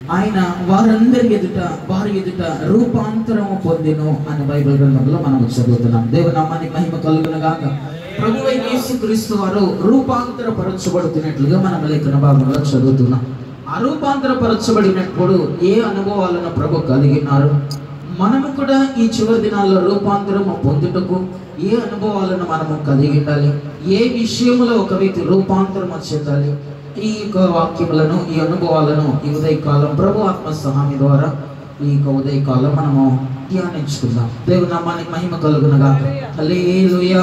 ఆయన వారందరి ఎదుట వారి ఎదుట రూపాంతరము పొందెను అని బైబిల్ గ్రంథంలో మనం చదువుతున్నాం దేవునామానికి మహిమ కలుగును గాక ప్రభు యేసు క్రీస్తు వారు రూపాంతరపరచబడుతున్నట్లుగా మనం లేఖన భాగంలో చదువుతున్నాం ఆ రూపాంతరపరచబడినప్పుడు ఏ అనుభవాలను ప్రభు కలిగినారు మనము కూడా ఈ చివరి దినాల్లో రూపాంతరము పొందుటకు ఏ అనుభవాలను మనము కలిగి ఉండాలి ఏ విషయంలో ఒక వ్యక్తి రూపాంతరం చెందాలి ఈ యొక్క వాక్యములను ఈ అనుభవాలను ఈ ఉదయకాలం ప్రభు ఆత్మ సహామి ద్వారా ఈ యొక్క ఉదయకాలం మనము ధ్యానించుకుందాం దేవుని నామానికి మహిమ కలుగునగా హల్లెలూయా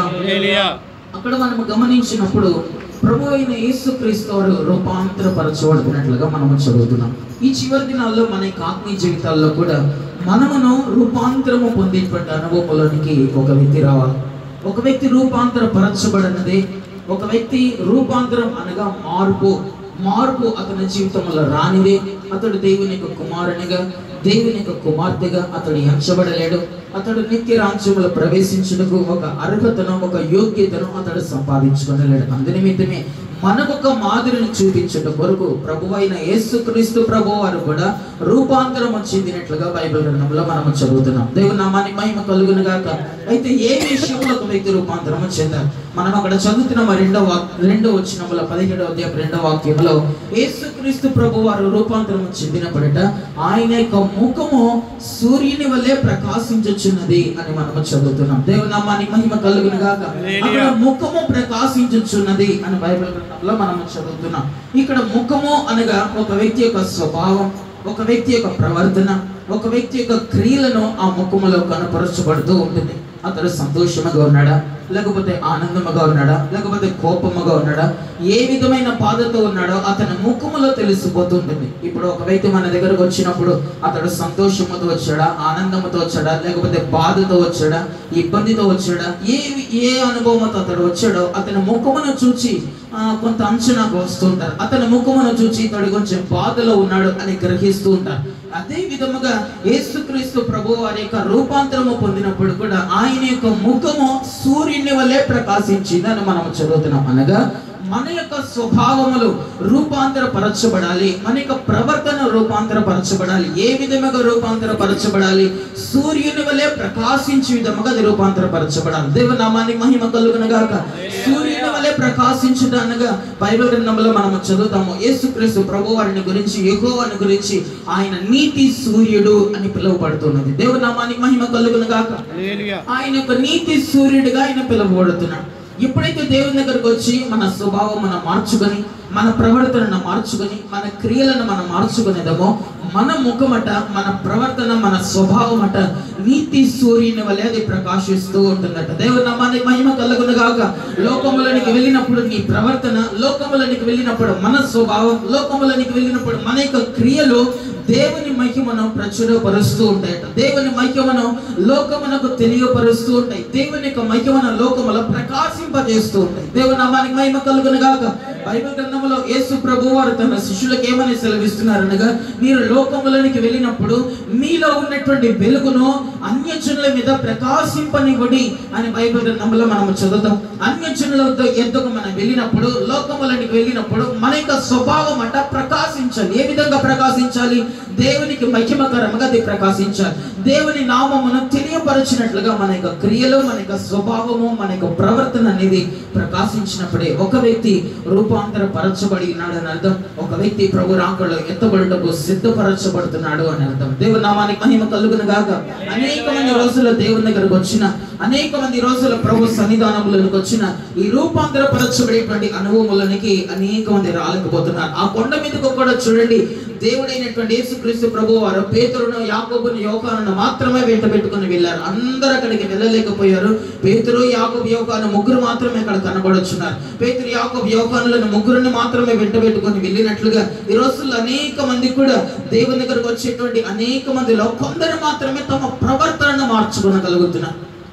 అక్కడ మనము గమనించినప్పుడు ప్రభు అయిన యేసుక్రీస్తు వారు రూపాంతరపరచబడుతున్నట్లుగా మనము చదువుతున్నాం ఈ చివరి దినాల్లో మన యొక్క ఆత్మీయ జీవితాల్లో కూడా మనమును రూపాంతరము పొందేటువంటి అనుభవంలోనికి ఒక వ్యక్తి రావాలి ఒక వ్యక్తి రూపాంతరపరచబడినది ఒక వ్యక్తి రూపాంతరం అనగా మార్పు మార్పు అతని జీవితంలో రానిదే అతడు దేవుని యొక్క కుమారునిగా దేవుని యొక్క కుమార్తెగా అతడు ఎంచబడలేడు అతడు నిత్య రాజ్యంలో ప్రవేశించుటకు ఒక అర్హతను ఒక యోగ్యతను అతడు సంపాదించుకొనలేడు అందునిమిత్తమే మనకొక మాదిరిని చూపించుట కొరకు ప్రభు అయిన యేసుక్రీస్తు ప్రభు వారు కూడా రూపాంతరం చెందినట్లుగా బైబిల్ గ్రంథంలో మనం చదువుతున్నాం దేవుని నామానికి మహిమ కలుగును గాక అయితే ఏ విషయంలో ఒక వ్యక్తి రూపాంతరం చెందాలి మనం అక్కడ చదువుతున్న మరి రెండవ వాక్- రెండవ వచ్చినముల పదిహేడవ అధ్యాయం రెండవ వాక్యంలో యేసుక్రీస్తు ప్రభు వారు రూపాంతరం చెందినప్పుడట ఆయన యొక్క ముఖము సూర్యుని వల్లే ప్రకాశించుచున్నది అని మనము చదువుతున్నాం దేవుని నామానికి మహిమ కలుగును గాక అక్కడ ముఖము ప్రకాశించుచున్నది అని బైబిల్ గ్రంథంలో మనం చదువుతున్నాం ఇక్కడ ముఖము అనగా ఒక వ్యక్తి యొక్క స్వభావం ఒక వ్యక్తి యొక్క ప్రవర్తన ఒక వ్యక్తి యొక్క క్రియలను ఆ ముఖములో కనపరచబడుతూ ఉంటుంది అతడు సంతోషముగా ఉన్నాడా లేకపోతే ఆనందముగా ఉన్నాడా లేకపోతే కోపముగా ఉన్నాడా ఏ విధమైన బాధతో ఉన్నాడో అతని ముఖములో తెలిసిపోతుంటుంది ఇప్పుడు ఒక వ్యక్తి మన దగ్గరకు వచ్చినప్పుడు అతడు సంతోషముతో వచ్చాడా ఆనందముతో వచ్చాడా లేకపోతే బాధతో వచ్చాడా ఇబ్బందితో వచ్చాడా ఏ ఏ అనుభవంతో అతడు వచ్చాడో అతని ముఖమును చూచి ఆ, కొంత అంచనాకు వస్తుంటారు అతని ముఖమును చూచి ఇతడు కొంచెం బాధలో ఉన్నాడు అని గ్రహిస్తూ ఉంటారు అదే విధముగా యేసుక్రీస్తు ప్రభు వారి యొక్క రూపాంతరము పొందినప్పుడు కూడా ఆయన యొక్క ముఖము సూర్యుని వల్లే ప్రకాశించింది అని మనం చదువుతున్నాం అనగా మన యొక్క స్వభావములు రూపాంతరపరచబడాలి మన యొక్క ప్రవర్తన రూపాంతరపరచబడాలి ఏ విధముగా రూపాంతరపరచబడాలి సూర్యుని వలె ప్రకాశించే విధముగా అది రూపాంతరపరచబడాలి దేవుని నామానికి మహిమ కలుగును గాక సూర్యుని వలె ప్రకాశించుట అనగా బైబిల్ గ్రంథంలో మనము చదువుతాము యేసుక్రీస్తు ప్రభు వారిని గురించి యెహోవాని గురించి ఆయన నీతి సూర్యుడు అని పిలువబడుతున్నది దేవుని నామానికి మహిమ కలుగును గాక ఆయన యొక్క నీతి సూర్యుడిగా ఆయన పిలువబడుతున్నాడు ఎప్పుడైతే దేవుని దగ్గరకు వచ్చి మన స్వభావం మనం మార్చుకొని మన ప్రవర్తనను మార్చుకొని మన క్రియలను మనం మార్చుకునేదమో మన ముఖమట మన ప్రవర్తన మన స్వభావం అట నీతి సూర్యుని వలె అది ప్రకాశిస్తూ ఉంటుందట దేవుని నామానికి మహిమ కలుగును గాక లోకములనికి వెళ్ళినప్పుడు నీ ప్రవర్తన లోకములనికి వెళ్ళినప్పుడు మన స్వభావం లోకములనికి వెళ్ళినప్పుడు మన యొక్క క్రియలు దేవుని మహిమను ప్రచురపరుస్తూ ఉంటాయట దేవుని మహిమను లోకమునకు తెలియపరుస్తూ ఉంటాయి దేవుని యొక్క మహిమను లోకములో ప్రకాశింపజేస్తూ ఉంటాయి దేవుని నామానికి మహిమ కలుగును గాక బైబిల్ గ్రంథంలో యేసు ప్రభు వారు తన శిష్యులకు ఏమని సెలవిస్తున్నారనగా మీరు లోకములనికి వెళ్ళినప్పుడు మీలో ఉన్నటువంటి వెలుగును అన్యజనుల మీద ప్రకాశింపనివ్వడి అని బైబిల్ గ్రంథంలో మనం చదువుతాం అన్యజనుల ఎద్దకు మనం వెళ్ళినప్పుడు లోకములనికి వెళ్ళినప్పుడు మన యొక్క స్వభావం అంట ప్రకాశించాలి ఏ విధంగా ప్రకాశించాలి దేవునికి మహిమకరంగా అది ప్రకాశించాలి దేవుని నామమును తెలియపరచినట్లుగా మన యొక్క క్రియలు మన యొక్క స్వభావము మన యొక్క ప్రవర్తన అనేది ప్రకాశించినప్పుడే ఒక వ్యక్తి రూపాంతర పరచబడి ఉన్నాడు అని అర్థం ఒక వ్యక్తి ప్రభు రాకడలో ఎత్తబడుటకు సిద్ధపరచబడుతున్నాడు అని అర్థం దేవుని నామానికి మహిమ కలుగును గాక అనేక మంది రోజుల దేవుని దగ్గరకు వచ్చిన అనేక మంది రోజుల ప్రభు సన్నిధానములకు వచ్చిన ఈ రూపాంతర పరచబడేటువంటి అనుభవములనికి అనేక మంది రాలేకపోతున్నారు ఆ కొండ మీదకు కూడా చూడండి దేవుడైనటువంటి యేసుక్రీస్తు ప్రభు వారు పేతురును యాకోబును యోకాను మాత్రమే వెంట పెట్టుకుని వెళ్ళారు అందరూ అక్కడికి వెళ్ళలేకపోయారు పేతురు యాకోబు యోకాను ముగ్గురు మాత్రమే అక్కడ కనబడొచ్చున్నారు పేతురు యాకోబు యోకానులను ముగ్గురిని మాత్రమే వెంట పెట్టుకొని వెళ్ళినట్లుగా ఈ రోజుల్లో అనేక మంది కూడా దేవుని దగ్గరకు వచ్చేటువంటి అనేక మందిలో కొందరు మాత్రమే తమ ప్రవర్తనను మార్చుకోగలుగుతున్నారు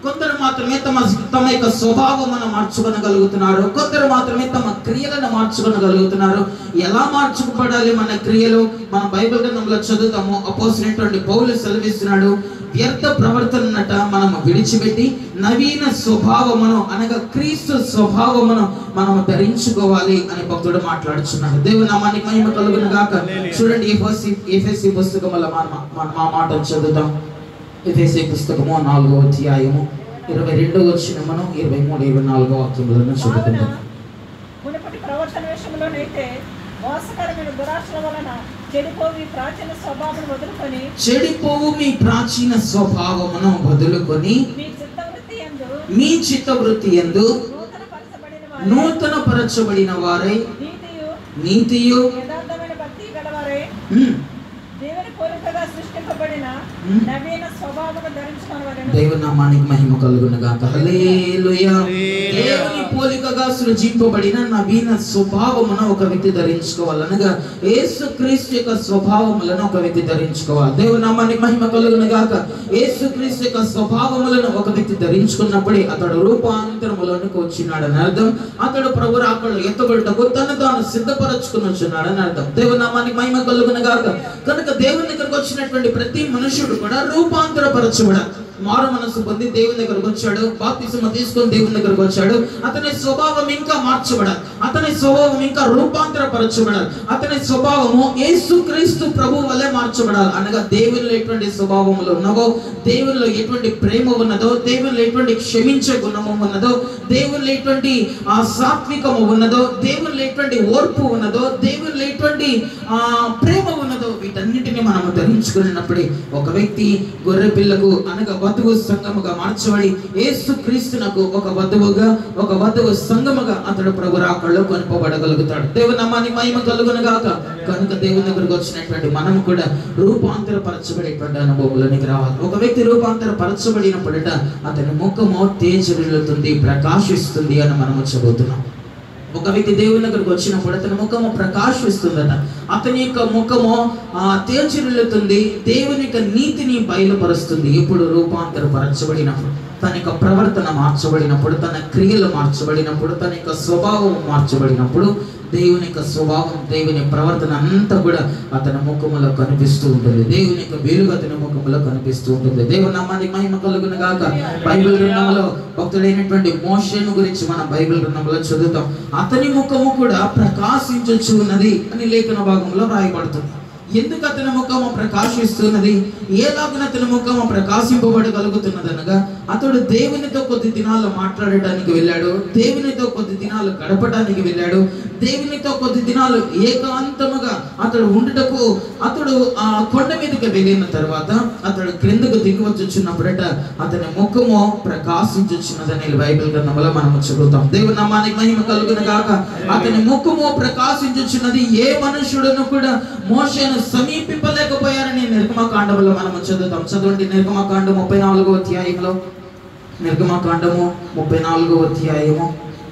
కొందరు మాత్రమే తమ తమ యొక్క స్వభావం మార్చుకొనగలుగుతున్నారు కొందరు మాత్రమే తమ క్రియలను మార్చుకొనగలుగుతున్నారు ఎలా మార్చుకోబడాలి మన క్రియలు మన బైబిల్ గ్రంథంలో చదువుతాము అపోసినటువంటి పౌలు సెలవిస్తున్నాడు వ్యర్థ ప్రవర్తనట మనం విడిచిపెట్టి నవీన స్వభావమును అనగా క్రీస్తు స్వభావమును మనం ధరించుకోవాలి అని భక్తుడు మాట్లాడుచున్నాడు దేవుని నామానికి మహిమ కలుగును గాక చూడండి ఎఫ్ఎస్సి ఎఫ్ఎస్సి పుస్తకముల మన మన మా మాట చదువుతాం ఎఫ్ఎస్సి పుస్తకము నాలుగో అధ్యాయము ఇరవై రెండో వచ్చినమును ఇరవై మూడు ఇరవై నాలుగో వాక్యములను చదువుకుంటాం మునుపటి ప్రవర్తన విషయంలోనైతే మోసకరమైన దురాశల వలన చెడిపోవి ప్రాచీన స్వభావం వదులుకొని చెడిపోవు మీ ప్రాచీన స్వభావమును వదులుకొని మీ చిత్తవృత్తి యందు మీ చిత్తవృత్తి ఎందు నూతన పరచబడిన వారై నూతన పరచబడిన వారై నీతియు నీతియు యథార్థమైన భక్తి గలవారై ఉమ్, దేవుని పోలికగా సృష్టింపబడిన ఉమ్, నవీన స్వభావము ధరించుకోవాలని దేవుని నామానికి మహిమ కలుగును గాక హల్లెలూయా దేవుని పోలికగా సృజింపబడిన నవీన స్వభావమును ఒక వ్యక్తి ధరించుకోవాలనగా యేసు క్రీస్తు యొక్క స్వభావములను ఒక వ్యక్తి ధరించుకోవాలి దేవుని నామానికి మహిమ కలుగును గాక యేసు క్రీస్తు యొక్క స్వభావములను ఒక వ్యక్తి ధరించుకున్నప్పుడే అతడు రూపాంతరములోనికి వచ్చినాడని అర్థం అతడు ప్రభు రాకళ్ళు ఎత్తబడుటకు తను తాను సిద్ధపరచుకుని వచ్చున్నాడని అర్థం దేవుని నామానికి మహిమ కలుగును గాక కనుక దేవుని దగ్గరకు వచ్చినటువంటి ప్రతి మనుషుడు కూడా రూపాంతరపరచబడాలి మారు మనసు పొంది దేవుని దగ్గరకు వచ్చాడు బాప్తిసమ తీసుకొని దేవుని దగ్గరకు వచ్చాడు అతని స్వభావం ఇంకా మార్చబడాలి అతని స్వభావం ఇంకా రూపాంతరపరచబడాలి అతని స్వభావము యేసు క్రీస్తు ప్రభు వల్లే మార్చబడాలి అనగా దేవునిలో ఎటువంటి స్వభావములు ఉన్నవో దేవునిలో ఎటువంటి ప్రేమ ఉన్నదో దేవునిలో ఎటువంటి క్షమించే గుణము ఉన్నదో దేవునిలో ఎటువంటి ఆ సాత్వికము ఉన్నదో దేవునిలో ఎటువంటి ఓర్పు ఉన్నదో దేవునిలో ఎటువంటి ఆ ప్రేమ ఉన్నదో వీటన్నిటిని మనము ధరించుకున్నప్పుడే ఒక వ్యక్తి గొర్రె పిల్లకు అనగా వధువు సంఘముగా మార్చబడి యేసు క్రీస్తునకు ఒక వధువుగా ఒక వధువు సంఘముగా అతడు ప్రభు రాకల్లో కొనుపబడగలుగుతాడు దేవుని నామాన్ని మహిమ కలుగును గాక కనుక దేవుని దగ్గరకు వచ్చినటువంటి మనం కూడా రూపాంతరపరచబడేటువంటి అనుభవంలోనికి రావాలి ఒక వ్యక్తి రూపాంతరపరచబడినప్పుడట అతని ముఖము తేజరిల్లుతుంది ప్రకాశిస్తుంది అని మనము చదువుతున్నాం ఒక వ్యక్తి దేవుని దగ్గరకు వచ్చినప్పుడు అతని ముఖము ప్రకాశిస్తుందట అతని యొక్క ముఖము ఆ తేజరిల్లుతుంది దేవుని యొక్క నీతిని బయలుపరుస్తుంది ఎప్పుడు రూపాంతరపరచబడినప్పుడు తన యొక్క ప్రవర్తన మార్చబడినప్పుడు తన క్రియలు మార్చబడినప్పుడు తన యొక్క స్వభావం మార్చబడినప్పుడు దేవుని యొక్క స్వభావం దేవుని ప్రవర్తన అంతా కూడా అతని ముఖములో కనిపిస్తూ ఉంటుంది దేవుని యొక్క వెలుగు అతని ముఖములో కనిపిస్తూ ఉంటుంది దేవుని నామానికి మహిమ కలుగును గాక బైబిల్ గ్రంథంలో భక్తుడైనటువంటి మోషను గురించి మనం బైబిల్ గ్రంథంలో చదువుతాం అతని ముఖము కూడా ప్రకాశించొచ్చు ఉన్నది అని లేఖన భాగంలో రాయబడుతుంది ఎందుకు అతని ముఖము ప్రకాశిస్తున్నది ఏలాగున అతని ముఖము ప్రకాశింపబడగలుగుతున్నది అనగా అతడు దేవునితో కొద్ది దినాలు మాట్లాడటానికి వెళ్ళాడు దేవునితో కొద్ది దినాలు గడపడానికి వెళ్ళాడు దేవునితో కొద్ది దినాలు ఏకాంతముగా అతడు ఉండుటకు అతడు ఆ కొండ మీదకి వెళ్ళిన తర్వాత అతడు క్రిందకు దిగి వచ్చుచున్నప్పుడట అతని ముఖము ప్రకాశించుచున్నదని బైబిల్ గ్రంథంలో మనము చదువుతాం దేవుని నామానికి మహిమ కలుగును గాక అతని ముఖము ప్రకాశించుచున్నది ఏ మనుషుడును కూడా మోషను సమీపింపలేకపోయారని నిర్గమకాండములో మనము చదువుతాం చదవండి నిర్గమకాండం ముప్పై నాలుగో అధ్యాయంలో నిర్గమకాండము ముప్పై నాలుగో అధ్యాయము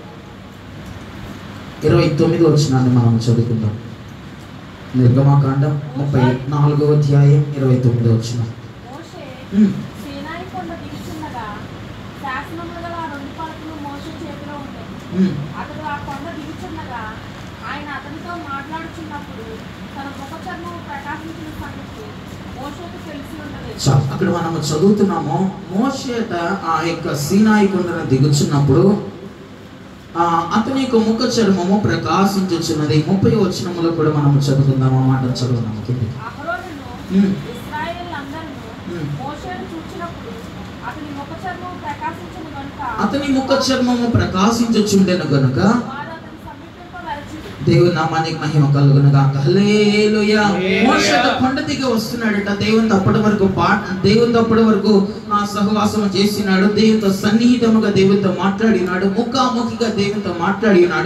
ఇరవై తొమ్మిది వచ్చినాన్ని మనం చదువుకుందాం నిర్గమకాండం ముప్పై నాలుగో అధ్యాయం ఇరవై తొమ్మిది వచ్చిన మోషే ఉమ్, సీనాయి కొండ దిగుచుండగా శాసనములు గల ఆ రెండు పలకలు మోషే చేతిలో ఉండేవి ఉమ్. అతడు ఆ కొండ దిగుచుండగా ఆయన అతనితో మాట్లాడుచున్నప్పుడు తన ముఖ చర్మము ప్రకాశించిన సంగతి మోషకు తెలిసి ఉండలేదు చాలు అక్కడ మనం చదువుతున్నాము మోషేట ఆ యొక్క సీనాయి కొండను దిగుచున్నప్పుడు ఆ అతని యొక్క ముఖ చర్మము ప్రకాశించుచున్నది ముప్పై వచనములో కూడా మనం చదువుకుందాం ఆ మాట చదువుదాము కిందికి. అహరోనును ఉమ్, ఇస్రాయేల్ అందరూ ఉమ్. మోషేను చూచినప్పుడు అతని ముఖ చర్మము ప్రకాశించను గనుక అతని ముఖ చర్మము ప్రకాశించుచుండెను గనుక వారు అతని సమీపింపవరచి దేవుని నామానికి మహిమ కలుగును గాక హల్లెలూయా మోషే కొండ దిగి వస్తున్నాడట దేవుని అప్పటి వరకు పా దేవుని అప్పటి వరకు ఆ సహవాసం చేసినాడు దేవునితో సన్నిహితముగా దేవునితో మాట్లాడినాడు ముఖాముఖిగా దేవునితో మాట్లాడినాడు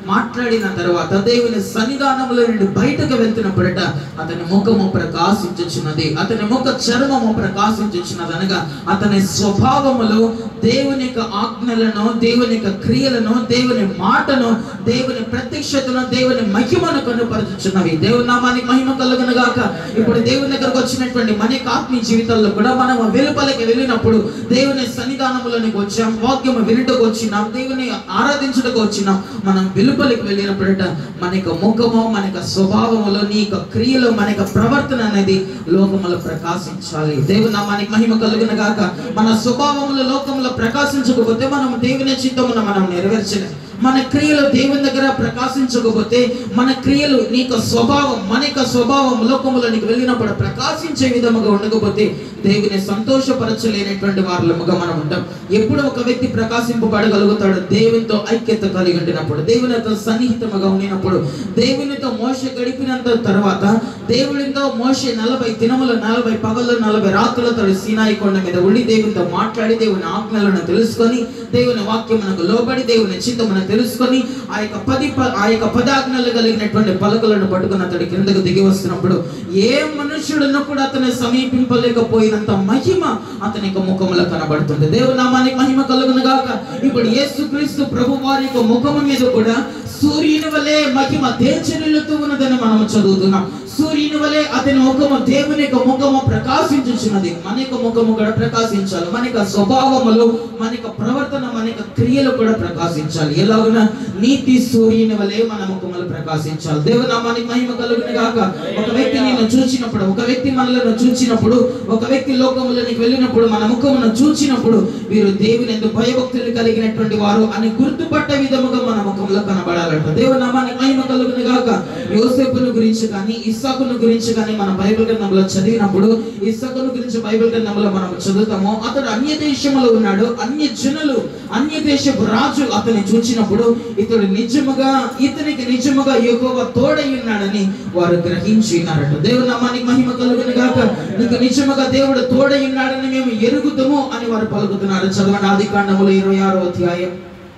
మాట్లాడిన తర్వాత దేవుని సన్నిధానంలో నుండి బయటకు వెళ్తున్నప్పుడట అతని ముఖము ప్రకాశించుచున్నది అతని ముఖ చర్మము ప్రకాశించుచున్నది అనగా అతని స్వభావములో దేవుని యొక్క ఆజ్ఞలను దేవుని యొక్క క్రియలను దేవుని మాటను దేవుని ప్రత్యక్షతను దేవుని మహిమను కనుపరుచుచున్నవి దేవుని నామానికి మహిమ కలుగును గాక ఇప్పుడు దేవుని దగ్గరకు వచ్చినటువంటి మన యొక్క ఆత్మీయ జీవితాల్లో కూడా మనం వెలుపలకి వెళ్ళినప్పుడు దేవుని సన్నిధానములోనికి వచ్చాం వాక్యము వినుటకు వచ్చినాం దేవుని ఆరాధించుటకు వచ్చినాం మనం వెలుపలికి వెళ్ళినప్పుడట మన యొక్క ముఖము మన యొక్క స్వభావములో నీ యొక్క క్రియలో మన యొక్క ప్రవర్తన అనేది లోకములో ప్రకాశించాలి దేవుని నామానికి మహిమ కలుగును గాక మన స్వభావములో లోకములో ప్రకాశించకపోతే మనం దేవుని చిత్తమును మనం నెరవేర్చలేం మన క్రియలు దేవుని దగ్గర ప్రకాశించకపోతే మన క్రియలు నీ యొక్క స్వభావం మన యొక్క స్వభావం లోకములోనికి వెళ్ళినప్పుడు ప్రకాశించే విధముగా ఉండకపోతే దేవుని సంతోషపరచలేనటువంటి వారులముగా మనం ఉంటాం ఎప్పుడు ఒక వ్యక్తి ప్రకాశింపబడగలుగుతాడు దేవునితో ఐక్యత కలిగి ఉండినప్పుడు దేవునితో సన్నిహితముగా ఉండినప్పుడు దేవునితో మోస గడిపినంత తర్వాత దేవునితో మోసే నలభై దినములు నలభై పగలు నలభై రాత్రుల తడు సీనాయి కొండ మీద ఉండి దేవునితో మాట్లాడి దేవుని ఆజ్ఞలను తెలుసుకొని దేవుని వాక్యమునకు లోబడి దేవుని చింతమును తెలుసుకొని ఆ యొక్క పది ప- ఆ యొక్క పదాజ్ఞలు కలిగినటువంటి పలకలను పట్టుకుని అతడి కిందకు దిగి వస్తున్నప్పుడు ఏ మనుష్యుడును కూడా అతని సమీపింపలేకపోయినంత మహిమ అతని యొక్క ముఖములో కనబడుతుంది దేవుని నామానికి మహిమ కలుగును గాక ఇప్పుడు యేసుక్రీస్తు ప్రభు వారి యొక్క ముఖము మీద కూడా సూర్యుని వలె మహిమ తేజరిల్లుతూ ఉన్నదని మనం చదువుతున్నాం సూర్యుని వలె అతని ముఖము దేవుని యొక్క ముఖము ప్రకాశించుచున్నది మన యొక్క ముఖము కూడా ప్రకాశించాలి మన యొక్క స్వభావములు మన యొక్క ప్రవర్తన మన యొక్క క్రియలు కూడా ప్రకాశించాలి ఎలాగున నీతి సూర్యుని వలె మన ముఖములు ప్రకాశించాలి దేవుని నామానికి మహిమ కలుగును గాక ఒక వ్యక్తి నిన్ను చూచినప్పుడు ఒక వ్యక్తి మనలను చూచినప్పుడు ఒక వ్యక్తి లోకములోనికి వెళ్ళినప్పుడు మన ముఖమును చూచినప్పుడు వీరు దేవుని ఎందు భయభక్తులు కలిగినటువంటి వారు అని గుర్తుపట్టే విధముగా మన ముఖంలో కనబడాలంట దేవుని నామానికి మహిమ కలుగును గాక యోసేపును గురించి కానీ ఇస్సాకును గురించి కానీ మన బైబిల్ గ్రంథంలో చదివినప్పుడు ఇస్సాకును గురించి బైబిల్ గ్రంథంలో మనం చదువుతాము అతడు అన్య దేశంలో ఉన్నాడు అన్య జనులు అన్య దేశపు రాజు అతన్ని చూచినప్పుడు ఇతడు నిజముగా ఇతనికి నిజముగా యెహోవా తోడై ఉన్నాడని వారు గ్రహించినారట దేవుని నామానికి మహిమ కలుగును గాక నీకు నిజముగా దేవుడు తోడై ఉన్నాడని మేము ఎరుగుదము అని వారు పలుకుతున్నారు చదవండి ఆది కాండములో ఇరవై ఆరో అధ్యాయం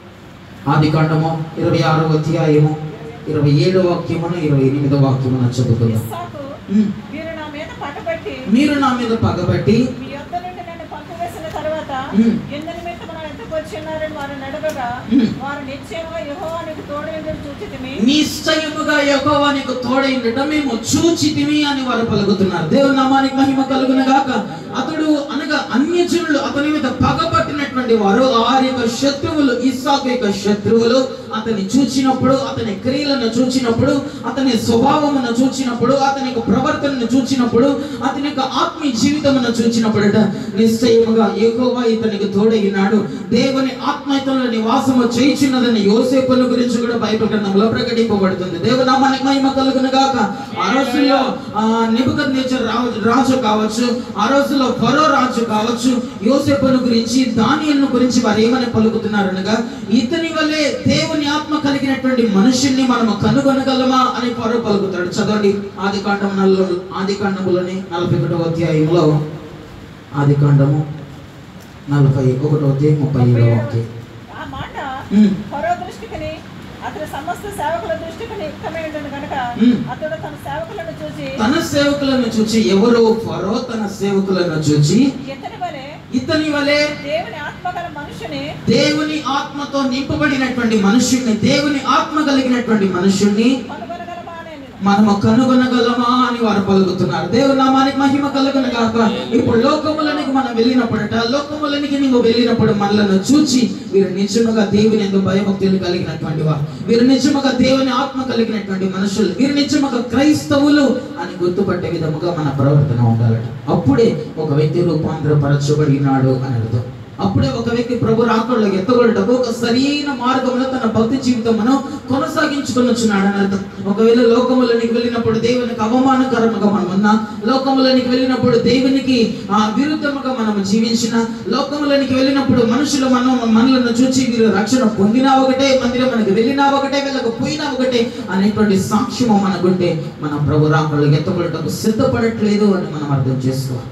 ఆది కాండము ఇరవై ఆరో అధ్యాయము ఇరవై ఏడో వాక్యమును ఇరవై ఎనిమిదో వాక్యమును చదువుకుందాం ఇస్సాకు ఉమ్. మీరు నా మీద పట్టుబట్టి మీరు నా మీద పగబట్టి మీ యొద్ద నుండి నన్ను పంపివేసిన తర్వాత ఉమ్. ఎందు నిమిత్తం మనం ఎందుకు వచ్చినారని వారు నడవగా ఉమ్. వారు నిశ్చయంగా యెహోవా నీకు తోడు ఎందుకు చూచితిమి నిశ్చయముగా యెహోవా నీకు తోడైండట మేము చూచితిమి అని వారు పలుకుతున్నారు దేవుని నామానికి మహిమ కలుగును గాక అతడు అనగా అన్యజనులు అతని మీద పగబట్టినటువంటి వారు వారి యొక్క శత్రువులు ఇస్సాకు యొక్క శత్రువులు అతన్ని చూచినప్పుడు అతని క్రియలను చూచినప్పుడు అతని స్వభావమును చూచినప్పుడు అతని యొక్క ప్రవర్తనను చూచినప్పుడు అతని యొక్క ఆత్మీయ జీవితమును చూచినప్పుడట నిశ్చయముగా యెహోవా ఇతనికి తోడైనాడు దేవుని ఆత్మీయతలో నివాసము చేయుచున్నదని యోసేపుల గురించి కూడా బైబిల్ గ్రంథంలో ప్రకటింపబడుతుంది దేవునామానికి మహిమ కలుగును గాక ఆ రోజుల్లో ఆ నెబుకద్నెజర్ రాజు రాజు కావచ్చు ఆ రోజుల్లో ఫరో రాజు కావచ్చు యోసేపును గురించి దానియలను గురించి వారు ఏమని పలుకుతున్నారు అనగా ఇతని వల్లే దేవుని ఆత్మ కలిగినటువంటి మనుషుల్ని మనము కనుగొనగలమా అని ఫరో పలుకుతాడు చదవండి ఆది కాండములలో ఆది కాండములోని నలభై ఒకటో అధ్యాయంలో ఆది కాండము నలభై ఒకటో అధ్యాయం ముప్పై ఏడో వాక్యం ఆ మాట ఉమ్. ఫరో దృష్టికి అతని సమస్త సేవకుల దృష్టికి యుక్తమై ఉండను కనుక ఉమ్. అతడు తన సేవకులను చూసి తన సేవకులను చూచి ఎవరో ఫరో తన సేవకులను చూచి ఇతని వలె ఇతని వలె దేవుని ఆత్మగల మనుషుని దేవుని ఆత్మతో నింపబడినటువంటి మనుషుణ్ణి దేవుని ఆత్మ కలిగినటువంటి మనుషుణ్ణి కనుగొనగలమా అని నేను. మనము కనుగొనగలమా అని వారు పలుకుతున్నారు దేవుని నామానికి మహిమ కలుగును గాక ఇప్పుడు లోకములనికి మనం వెళ్ళినప్పుడట లోకములనికి నీవు వెళ్ళినప్పుడు మనలను చూచి వీరు నిజముగా దేవుని ఎందు భయభక్తులు కలిగినటువంటి వారు వీరు నిజముగా దేవుని ఆత్మ కలిగినటువంటి మనుషులు వీరు నిజముగా క్రైస్తవులు అని గుర్తుపట్టే విధముగా మన ప్రవర్తన ఉండాలట అప్పుడే ఒక వ్యక్తి రూపాంతరపరచబడినాడు అని అర్థం అప్పుడే ఒక వ్యక్తి ప్రభు రాకడలో ఎత్తగొడటకు ఒక సరైన మార్గంలో తన భక్తి జీవితమును కొనసాగించుకొనొచ్చున్నాడు అని అర్థం ఒకవేళ లోకములోనికి వెళ్ళినప్పుడు దేవునికి అవమానకరముగా మనం ఉన్నా లోకములోనికి వెళ్ళినప్పుడు దేవునికి ఆ విరుద్ధముగా మనం జీవించిన లోకములోనికి వెళ్ళినప్పుడు మనుషులు మనం మనలను చూచి వీరు రక్షణ పొందినా ఒకటే మందిరం మనకి వెళ్ళినా ఒకటే వెళ్ళకపోయినా ఒకటే అనేటువంటి సాక్ష్యము మనకుంటే మన ప్రభు రాకడలో ఎత్తగొడటకు సిద్ధపడట్లేదు అని మనం అర్థం చేసుకోవాలి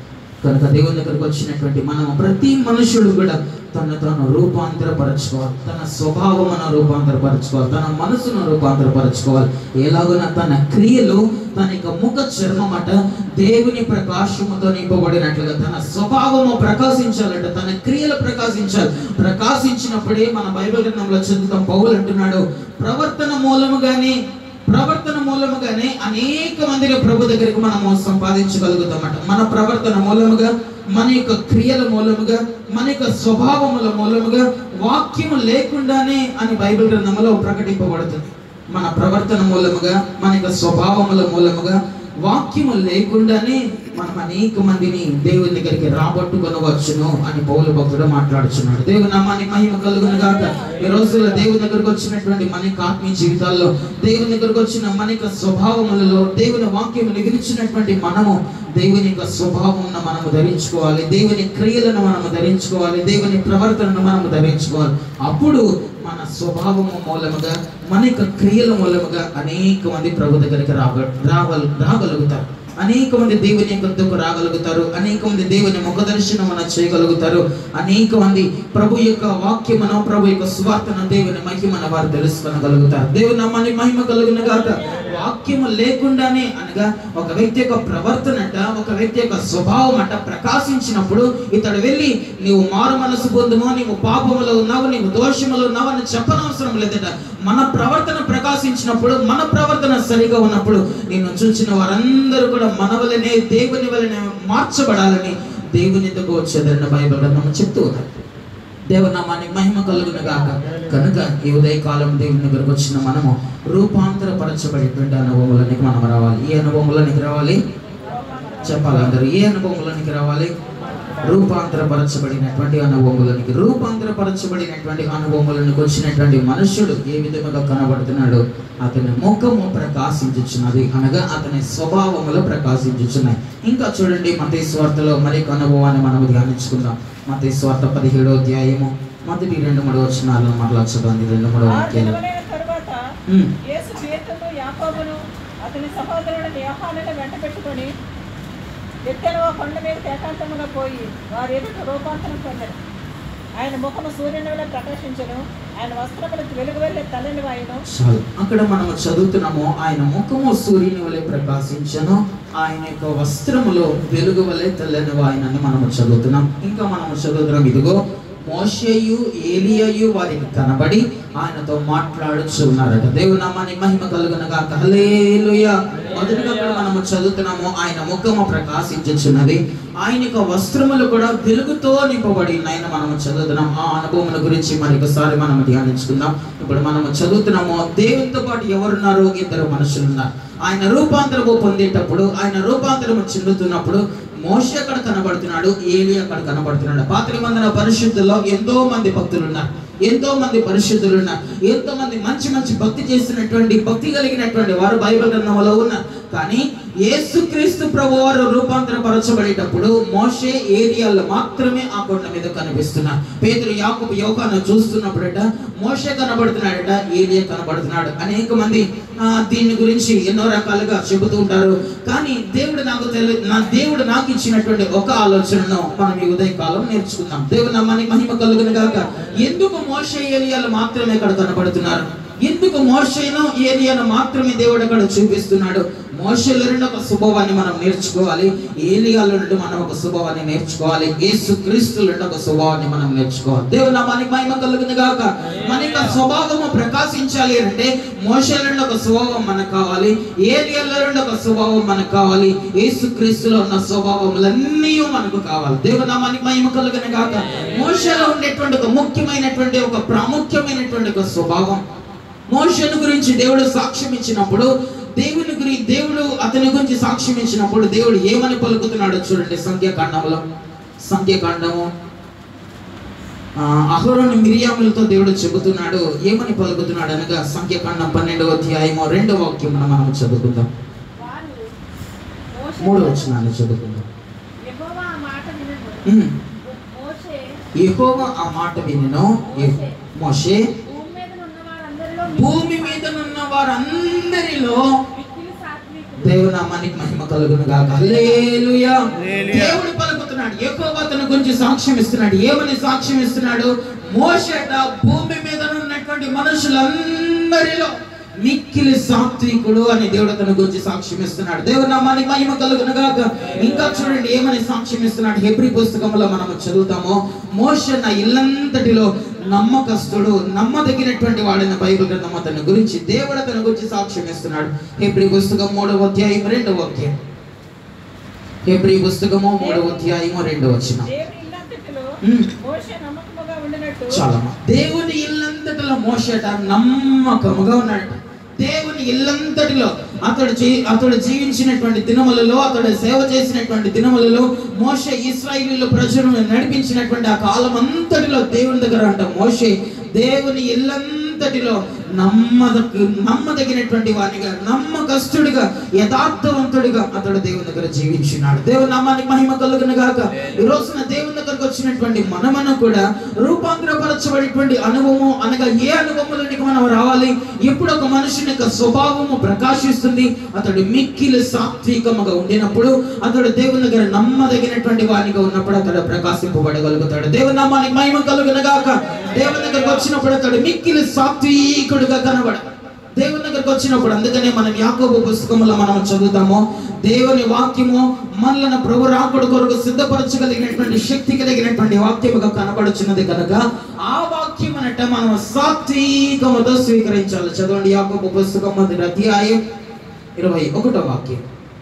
కనుక దేవుని దగ్గరకు వచ్చినటువంటి మనం ప్రతి మనుషుడు కూడా తను తాను రూపాంతరపరచుకోవాలి తన స్వభావమును రూపాంతరపరచుకోవాలి తన మనసును రూపాంతరపరచుకోవాలి ఎలాగున తన క్రియలు తన యొక్క ముఖ చర్మమట దేవుని ప్రకాశముతో నింపబడినట్లుగా తన స్వభావము ప్రకాశించాలంట తన క్రియలు ప్రకాశించాలి ప్రకాశించినప్పుడే మన బైబిల్ గ్రంథంలో చదువుతాం పౌలు అంటున్నాడు ప్రవర్తన మూలముగానే ప్రవర్తన మూలముగానే అనేక మందిని ప్రభు దగ్గరికి మనము సంపాదించగలుగుతామట మన ప్రవర్తన మూలముగా మన యొక్క క్రియల మూలముగా మన యొక్క స్వభావముల మూలముగా వాక్యము లేకుండానే అని బైబిల్ గ్రంథంలో ప్రకటింపబడుతుంది మన ప్రవర్తన మూలముగా మన యొక్క స్వభావముల మూలముగా వాక్యము లేకుండానే మనం అనేక మందిని దేవుని దగ్గరికి రాబట్టుకొనవచ్చును అని పౌలు భక్తుడు మాట్లాడుచున్నాడు దేవుని నామానికి మహిమ కలుగును గాక ఈ రోజుల్లో దేవుని దగ్గరకు వచ్చినటువంటి మన యొక్క ఆత్మీయ జీవితాల్లో దేవుని దగ్గరకు వచ్చిన మన యొక్క స్వభావములలో దేవుని వాక్యం నిలిచినటువంటి మనము దేవుని యొక్క స్వభావమును మనము ధరించుకోవాలి దేవుని క్రియలను మనము ధరించుకోవాలి దేవుని ప్రవర్తనను మనము ధరించుకోవాలి అప్పుడు మన స్వభావము మూలముగా మన యొక్క క్రియల మూలముగా అనేక మంది ప్రభు దగ్గరికి రాగ రాగల రాగలుగుతారు అనేక మంది దేవుని యొక్కకు రాగలుగుతారు అనేక మంది దేవుని ముఖ దర్శనం చేయగలుగుతారు అనేక మంది ప్రభు యొక్క వాక్యమును ప్రభు యొక్క స్వార్థను దేవుని మహిమను వారు తెలుసుకొనగలుగుతారు దేవుని నామాన్ని మహిమ కలుగును గాక వాక్యము లేకుండానే అనగా ఒక వ్యక్తి యొక్క ప్రవర్తన అంట ఒక వ్యక్తి యొక్క స్వభావం అంట ప్రకాశించినప్పుడు ఇతడు వెళ్ళి నీవు మారు మనసు పొందుమో నీవు పాపములో ఉన్నావు నీవు దోషములో ఉన్నావు అని చెప్పనవసరం లేదట మన ప్రవర్తన ప్రకాశించినప్పుడు మన ప్రవర్తన సరిగా ఉన్నప్పుడు నిన్ను చూసిన వారందరూ కూడా మన వలనే దేవుని వలనే మార్చబడాలని దేవుని ఎందుకు వచ్చేదన్న బైబిల్ గ్రంథం చెప్తూ ఉన్నారు దేవనామానికి మహిమ కలుగును గాక కనుక ఈ ఉదయకాలం దేవుని దగ్గరకు వచ్చిన మనము రూపాంతరపరచబడేటువంటి అనుభవములనికి మనం రావాలి ఏ అనుభవములనికి రావాలి చెప్పాలి అందరూ ఏ అనుభవములనికి రావాలి రూపాంతరపరచబడినటువంటి అనుభవములనికి రూపాంతరపరచబడినటువంటి అనుభవములకు వచ్చినటువంటి మనుష్యుడు ఏ విధముగా కనబడుతున్నాడు అతని ముఖము ప్రకాశించుచున్నది అనగా అతని స్వభావములు ప్రకాశించుచున్నాయి ఇంకా చూడండి మత స్వార్థలో మరొక అనుభవాన్ని మనము ధ్యానించుకుందాం మత స్వార్థ పదిహేడో అధ్యాయము మొదటి రెండు మూడు వచ్చినాలను మరలా చదవండి రెండు మూడు ఆ వాక్యాలు దినములైన తరువాత ఉమ్. యేసు పేతును యాకోబును అతని సహోదరుడు యోహానును వెంట పెట్టుకొని ఎత్తెనవ కొండ మీద ఏకాంతముగా పోయి వారి ఎదుట రూపాంతరం పొందారు ఆయన ముఖము సూర్యుని వల్ల ప్రకాశించను ఆయన వస్త్రములకు వెలుగు వెళ్ళే తల్లిని వాయును చాలు అక్కడ మనం చదువుతున్నాము ఆయన ముఖము సూర్యుని వలె ప్రకాశించను ఆయన యొక్క వస్త్రములో వెలుగు వలె తెల్లని వాయినని మనము చదువుతున్నాం ఇంకా మనము చదువుతున్నాం ఇదిగో మోషేయు ఏలియయు వారికి కనబడి ఆయనతో మాట్లాడుచు ఉన్నారట దేవుని నామానికి మహిమ కలుగునగా హల్లెలూయా మొదటిగా అక్కడ మనము చదువుతున్నాము ఆయన ముఖము ప్రకాశించుచున్నది ఆయన యొక్క వస్త్రములు కూడా వెలుగుతో నింపబడి ఉన్నాయని మనము చదువుతున్నాం ఆ అనుభవం గురించి మరొకసారి మనం ధ్యానించుకుందాం ఇప్పుడు మనము చదువుతున్నాము దేవునితో పాటు ఎవరున్నారు ఇద్దరు మనుషులు ఉన్నారు ఆయన రూపాంతరము పొందేటప్పుడు ఆయన రూపాంతరము చెందుతున్నప్పుడు మోషే అక్కడ కనబడుతున్నాడు ఏలి అక్కడ కనబడుతున్నాడు పాత నిబంధన పరిశుద్ధుల్లో ఎంతో మంది భక్తులు ఉన్నారు ఎంతో మంది పరిశుద్ధులు ఉన్నారు ఎంతో మంది మంచి మంచి భక్తి చేసినటువంటి భక్తి కలిగినటువంటి వారు బైబిల్ గ్రంథంలో ఉన్నారు కానీ యేసుక్రీస్తు ప్రభు వారు రూపాంతరపరచబడేటప్పుడు మోషే ఏరియాలో మాత్రమే ఆ కొండ మీద కనిపిస్తున్నారు పేదలు యాకబు యోగాను చూస్తున్నప్పుడట మోషే కనబడుతున్నాడట ఏలియా కనబడుతున్నాడు అనేక మంది ఆ, దీని గురించి ఎన్నో రకాలుగా చెబుతూ ఉంటారు కానీ దేవుడు నాకు తెలి నా దేవుడు నాకు ఇచ్చినటువంటి ఒక ఆలోచనను మనం ఈ ఉదయకాలం నేర్చుకుందాం దేవుడు నామానికి మహిమ కలుగును గాక ఎందుకు మోషే ఏలియాలు మాత్రమే ఇక్కడ కనబడుతున్నారు ఎందుకు మోషేను ఏలియాను మాత్రమే దేవుడు అక్కడ చూపిస్తున్నాడు మోషేలో నుండి ఒక శుభవాన్ని మనం నేర్చుకోవాలి ఏలియాలో నుండి మనం ఒక శుభవాన్ని నేర్చుకోవాలి యేసు క్రీస్తుల నుండి ఒక శుభవాన్ని మనం నేర్చుకోవాలి దేవుడు నామానికి మహిమ కలుగును గాక మన యొక్క స్వభావము ప్రకాశించాలి అంటే మోషేల నుండి ఒక స్వభావం మనకు కావాలి ఏలియాలో నుండి ఒక స్వభావం మనకు కావాలి యేసు క్రీస్తులో ఉన్న స్వభావములన్నీ మనకు కావాలి దేవుడు నామానికి మహిమ కలుగును గాక మోషేలో ఉండేటువంటి ఒక ముఖ్యమైనటువంటి ఒక ప్రాముఖ్యమైనటువంటి ఒక స్వభావం మోషను గురించి దేవుడు సాక్ష్యం ఇచ్చినప్పుడు దేవుని గురించి దేవుడు అతని గురించి సాక్ష్యం ఇచ్చినప్పుడు దేవుడు ఏమని పలుకుతున్నాడో చూడండి సంఖ్యాకాండంలో సంఖ్యాకాండము ఆ, అహరోను మిరియాములతో దేవుడు చెబుతున్నాడు ఏమని పలుకుతున్నాడు అనగా సంఖ్యాకాండం పన్నెండవ అధ్యాయము రెండవ వాక్యం మనం చదువుకుందాం వారు మోషే మూడో వచనాన్ని చదువుకుందాం యెహోవా ఆ మాట వినను ఉమ్. మోషే యెహోవా ఆ మాట వినను మోషే భూమి మీద ఉన్న వారందరిలో భూమి మీద ఉన్న వారందరిలో మిక్కిలి సాత్వికుడు దేవునామానికి మహిమ కలుగును గాక హల్లెలూయా దేవుడు పలుకుతున్నాడు ఎక్కువ అతని గురించి సాక్ష్యం ఇస్తున్నాడు ఏమని సాక్ష్యం ఇస్తున్నాడు మోషట భూమి మీద ఉన్నటువంటి మనుషులందరిలో మిక్కిలి సాత్వికుడు అని దేవుడు అతని గురించి సాక్ష్యం ఇస్తున్నాడు దేవుడు నామానికి మహిమ కలుగును గాక ఇంకా చూడండి ఏమని సాక్ష్యం ఇస్తున్నాడు హెబ్రి పుస్తకంలో మనం చదువుతామో మోష నా ఇల్లంతటిలో నమ్మకస్తుడు నమ్మదగినటువంటి వాడిన బైబిల్ గ్రంథం అతని గురించి దేవుడు అతని గురించి సాక్ష్యం ఇస్తున్నాడు హెబ్రి పుస్తకం మూడవ అధ్యాయం రెండవ అధ్యాయం హెబ్రి పుస్తకము మూడవ అధ్యాయము రెండవ వచ్చిన దేవుని ఇల్లంతటిలో ఉమ్. మోషే నమ్మకముగా ఉండినట్టు చాలా దేవుని ఇల్లంతటిలో మోసేట నమ్మకముగా ఉన్నాడు దేవుని ఇల్లంతటిలో అతడు జీ- అతడు జీవించినటువంటి దినములలో అతడు సేవ చేసినటువంటి దినములలో మోషే ఇస్రాయిలీల ప్రజలను నడిపించినటువంటి ఆ కాలం అంతటిలో దేవుని దగ్గర అంట మోషే దేవుని ఇల్లంతటిలో నమ్మదకు నమ్మదగినటువంటి వానిగా నమ్మకస్తుడిగా యథార్థవంతుడిగా అతడు దేవుని దగ్గర జీవించినాడు దేవుని నామానికి మహిమ కలుగును గాక ఈ రోజున దేవుని దగ్గరకు వచ్చినటువంటి మనమను కూడా రూపాంతరపరచబడినటువంటి అనుభవము అనగా ఏ అనుభవంలోనికి మనం రావాలి ఎప్పుడు ఒక మనుషుని యొక్క స్వభావము ప్రకాశిస్తుంది అతడు మిక్కిలి సాత్వికముగా ఉండినప్పుడు అతడు దేవుని దగ్గర నమ్మదగినటువంటి వానిగా ఉన్నప్పుడు అతడు ప్రకాశింపబడగలుగుతాడు దేవుని నామానికి మహిమ కలుగును గాక దేవుని దగ్గరకు వచ్చినప్పుడు అతడు మిక్కిలి సాత్వికుడుగా కనబడ దేవుని దగ్గరకు వచ్చినప్పుడు అందుకనే మనం యాకోబు పుస్తకంలో మనం చదువుతాము దేవుని వాక్యము మనలను ప్రభు రాకుడు కొరకు సిద్ధపరచగలిగినటువంటి శక్తి కలిగినటువంటి వాక్యముగా కనబడుచున్నది కనుక ఆ వాక్యం అనట మనం సాత్వికముతో స్వీకరించాలి చదవండి యాకోబు పుస్తకం మొదటి అధ్యాయం ఇరవై ఒకటో వాక్యం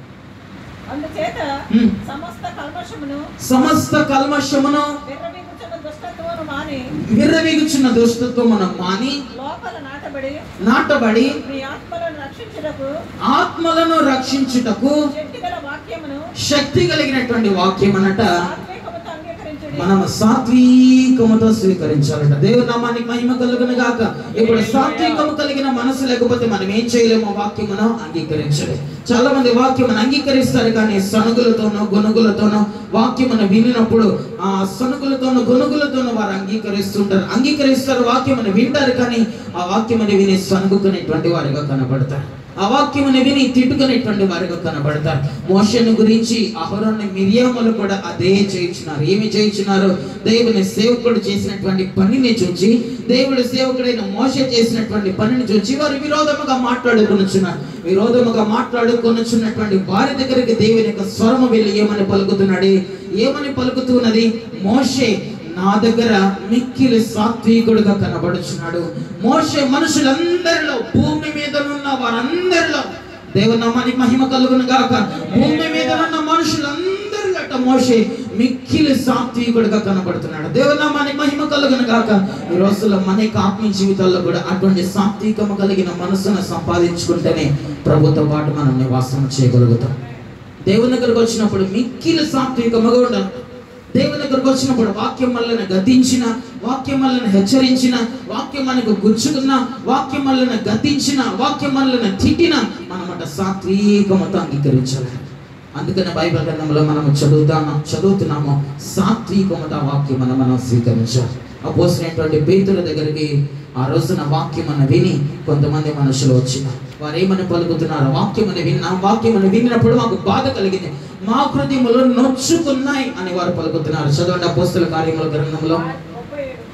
అందుచేత ఉమ్. సమస్త కల్మషమును సమస్త కల్మషమును విర్రవీగుచున్న దుష్టత్వమును మాని విర్రవీగుచున్న దుష్టత్వమును మాని లోపల నాటబడి నాటబడి మీ ఆత్మలను రక్షించుటకు ఆత్మలను రక్షించుటకు శక్తి గల వాక్యమును శక్తి కలిగినటువంటి వాక్యం అనట ఆత్మీయముతో అంగీకరించుడి మనం సాత్వికముతో స్వీకరించాలట దేవుని నామానికి మహిమ కలుగును గాక ఇప్పుడు సాత్వికము కలిగిన మనసు లేకపోతే మనం ఏం చేయలేము ఆ వాక్యమును అంగీకరించలేదు చాలా మంది వాక్యమును అంగీకరిస్తారు కానీ సనుగులతోనో గొనుగులతోనో వాక్యమును వినినప్పుడు ఆ సనుగులతోనో గొనుగులతోనో వారు అంగీకరిస్తుంటారు అంగీకరిస్తారు వాక్యమును వింటారు కానీ ఆ వాక్యమును విని సనుగుకునేటువంటి వారిగా కనబడతారు ఆ వాక్యమును విని తిట్టుకునేటువంటి వారిగా కనబడతారు మోషను గురించి అహరోని మిరియాములు కూడా అదే చేయించినారు ఏమి చేయించినారు దేవుని సేవకుడు చేసినటువంటి పనిని చూచి దేవుడి సేవకుడైన మోష చేసినటువంటి పనిని చూచి వారు విరోధముగా మాట్లాడుకొనుచున్నారు విరోధముగా మాట్లాడుకొనుచున్నటువంటి వారి దగ్గరికి దేవుని యొక్క స్వరము వెళ్ళి ఏమని పలుకుతున్నాడు ఏమని పలుకుతున్నది మోషే నా దగ్గర మిక్కిలి సాత్వికుడుగా కనబడుచున్నాడు మోషే మనుషులందరిలో భూమి మీద ఉన్న వారందరిలో దేవనామానికి మహిమ కలుగును గాక భూమి మీద ఉన్న మనుషులందరిలో అట మోషే మిక్కిలి సాత్వికుడుగా కనబడుతున్నాడు దేవనామానికి మహిమ కలుగును గాక ఈ రోజుల్లో మన యొక్క ఆత్మీయ జీవితాల్లో కూడా అటువంటి సాత్వికము కలిగిన మనసును సంపాదించుకుంటేనే ప్రభుతో పాటు మనం నివాసం చేయగలుగుతాం దేవుని దగ్గరకు వచ్చినప్పుడు మిక్కిలి సాత్వికముగా ఉండాలి దేవుని దగ్గరకు వచ్చినప్పుడు వాక్యం వలన గద్దించిన వాక్యం వలన హెచ్చరించిన వాక్యం మనకు గుచ్చుకున్న వాక్యం వలన గద్దించిన వాక్యం వలన తిట్టిన మనమట సాత్వికమతో అంగీకరించాలి అందుకనే బైబిల్ గ్రంథంలో మనం చదువుతాము చదువుతున్నాము సాత్వికమత వాక్యం మనం మనం స్వీకరించాలి అపోసినటువంటి పేతుల దగ్గరికి ఆ రోజున వాక్యమని విని కొంతమంది మనుషులు వచ్చిన వారు ఏమని పలుకుతున్నారు వాక్యమని విన్నా వాక్యమని విన్నప్పుడు మాకు బాధ కలిగింది మా హృదయములు నొచ్చుకున్నాయి అని వారు పలుకుతున్నారు చదవండి అపోస్తుల కార్యముల గ్రంథంలో ముప్పై ఏడు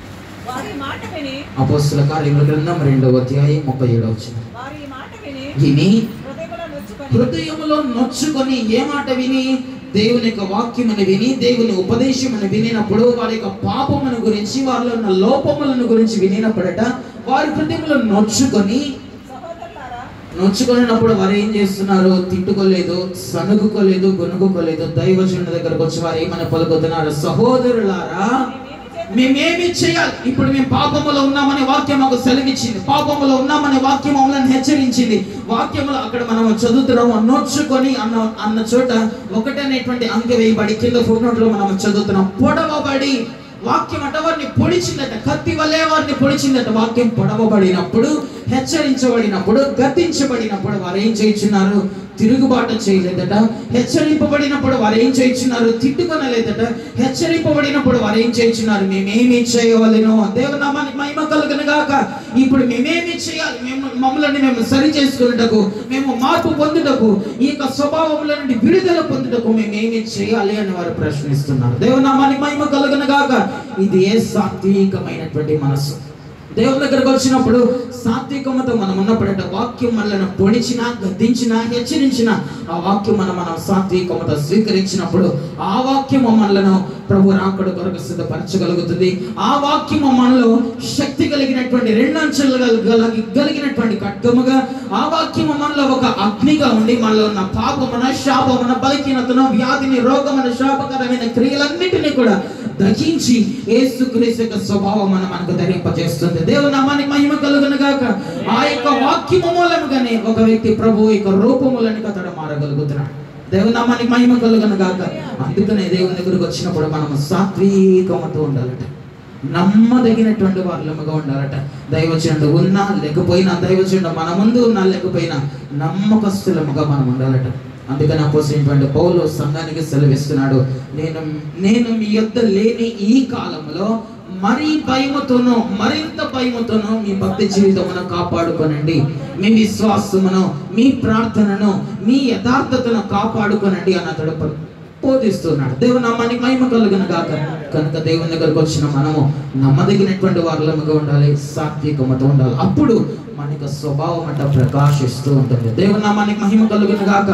వారి మాట విని అపోస్తుల కార్యముల గ్రంథం రెండవ అధ్యాయం ముప్పై ఏడవ వచ్చిన వారి ఈ మాట విని విని హృదయములో నొచ్చుకొని హృదయములో నొచ్చుకొని ఏ మాట విని దేవుని యొక్క వాక్యమును విని దేవుని ఉపదేశమును వినినప్పుడు వారి యొక్క పాపమును గురించి వారిలో ఉన్న లోపములను గురించి వినినప్పుడట వారి హృదయములో నొచ్చుకొని సహోదరులారా నొచ్చుకున్నప్పుడు వారు ఏం చేస్తున్నారు తిట్టుకోలేదు సనుగుకోలేదు గొనుగుకోలేదు దైవజనుడి దగ్గరకు వచ్చి వారు ఏమని పలుకుతున్నారు సహోదరులారా మేమేమి మేమేమి చేయాలి చేయాలి ఇప్పుడు మేము పాపములో ఉన్నామనే వాక్యం మాకు సెలవిచ్చింది పాపములో ఉన్నామనే వాక్యం మమ్మల్ని హెచ్చరించింది వాక్యములో అక్కడ మనం చదువుతున్నాము నోచుకొని అన్న అన్న చోట ఒకటనేటువంటి అంకె వేయబడి కింద ఫుట్నోట్లో మనం చదువుతున్నాం పొడవబడి వాక్యం అట వారిని పొడిచిందట కత్తి వలే వారిని పొడిచిందట వాక్యం పొడవబడినప్పుడు హెచ్చరించబడినప్పుడు గద్దించబడినప్పుడు వారు ఏం చేయించున్నారు తిరుగుబాటు చేయలేదట హెచ్చరింపబడినప్పుడు వారు ఏం చేయించున్నారు తిట్టుకొనలేదట హెచ్చరింపబడినప్పుడు వారు ఏం చేయించున్నారు మేమేమి చేయవలెను దేవుని నామానికి మహిమ కలుగును గాక ఇప్పుడు మేమేమి చేయాలి మేము మమ్మల్ని మేము సరి చేసుకున్నటకు మేము మార్పు పొందుటకు ఈ యొక్క స్వభావముల నుండి విడుదల పొందుటకు మేము ఏమి చేయాలి అని వారు ప్రశ్నిస్తున్నారు దేవుని నామానికి మహిమ కలుగును గాక ఇది ఏ సాత్వికమైనటువంటి మనసు దేవుని దగ్గరకు వచ్చినప్పుడు సాత్వికమతో మనం ఉన్నప్పుడట వాక్యం మనల్ని పొడిచిన గద్దించిన హెచ్చరించిన ఆ వాక్యం మనం మనం సాత్వికమతో స్వీకరించినప్పుడు ఆ వాక్యము మనలను ప్రభు రాకడ కొరకు సిద్ధపరచగలుగుతుంది ఆ వాక్యము మనలో శక్తి కలిగినటువంటి రెండు అంచెలు గల- గల- కలిగినటువంటి ఖడ్గముగా ఆ వాక్యము మనలో ఒక అగ్నిగా ఉండి మనలో ఉన్న పాపమున శాపమున బలహీనతను వ్యాధిని రోగమున శాపకరమైన క్రియలన్నిటినీ కూడా దహించి యేసుక్రీస్తు యొక్క స్వభావం మన మనకు ధరింపజేస్తుంది దేవుని నామానికి మహిమ కలుగును గాక ఆ యొక్క వాక్యము మూలముగానే ఒక వ్యక్తి ప్రభు యొక్క రూపములను అతడు మారగలుగుతున్నాడు దేవుని నామానికి మహిమ కలుగును గాక అందుకనే దేవుని దగ్గరకు వచ్చినప్పుడు మనం సాత్వికమతో ఉండాలట నమ్మదగినటువంటి వాళ్ళముగా ఉండాలట దైవచండు ఉన్నా లేకపోయినా దైవచండు మన ముందు ఉన్నా లేకపోయినా నమ్మకస్తులముగా మనం ఉండాలట అందుకని అపోసినటువంటి పౌలు సంఘానికి సెలవిస్తున్నాడు నేను నేను మీ యొద్ద లేని ఈ కాలంలో మరీ భయముతోనూ మరింత భయముతోనూ మీ భక్తి జీవితమును కాపాడుకోనండి మీ విశ్వాసమును మీ ప్రార్థనను మీ యథార్థతను కాపాడుకోనండి అని అతడు ప- బోధిస్తున్నాడు దేవుని నామానికి మహిమ కలుగును గాక కనుక దేవుని దగ్గరకు వచ్చిన మనము నమ్మదగినటువంటి వారులముగా ఉండాలి సాత్వికమతో ఉండాలి అప్పుడు మన యొక్క స్వభావం అంట ప్రకాశిస్తూ ఉంటుంది దేవుని నామానికి మహిమ కలుగును గాక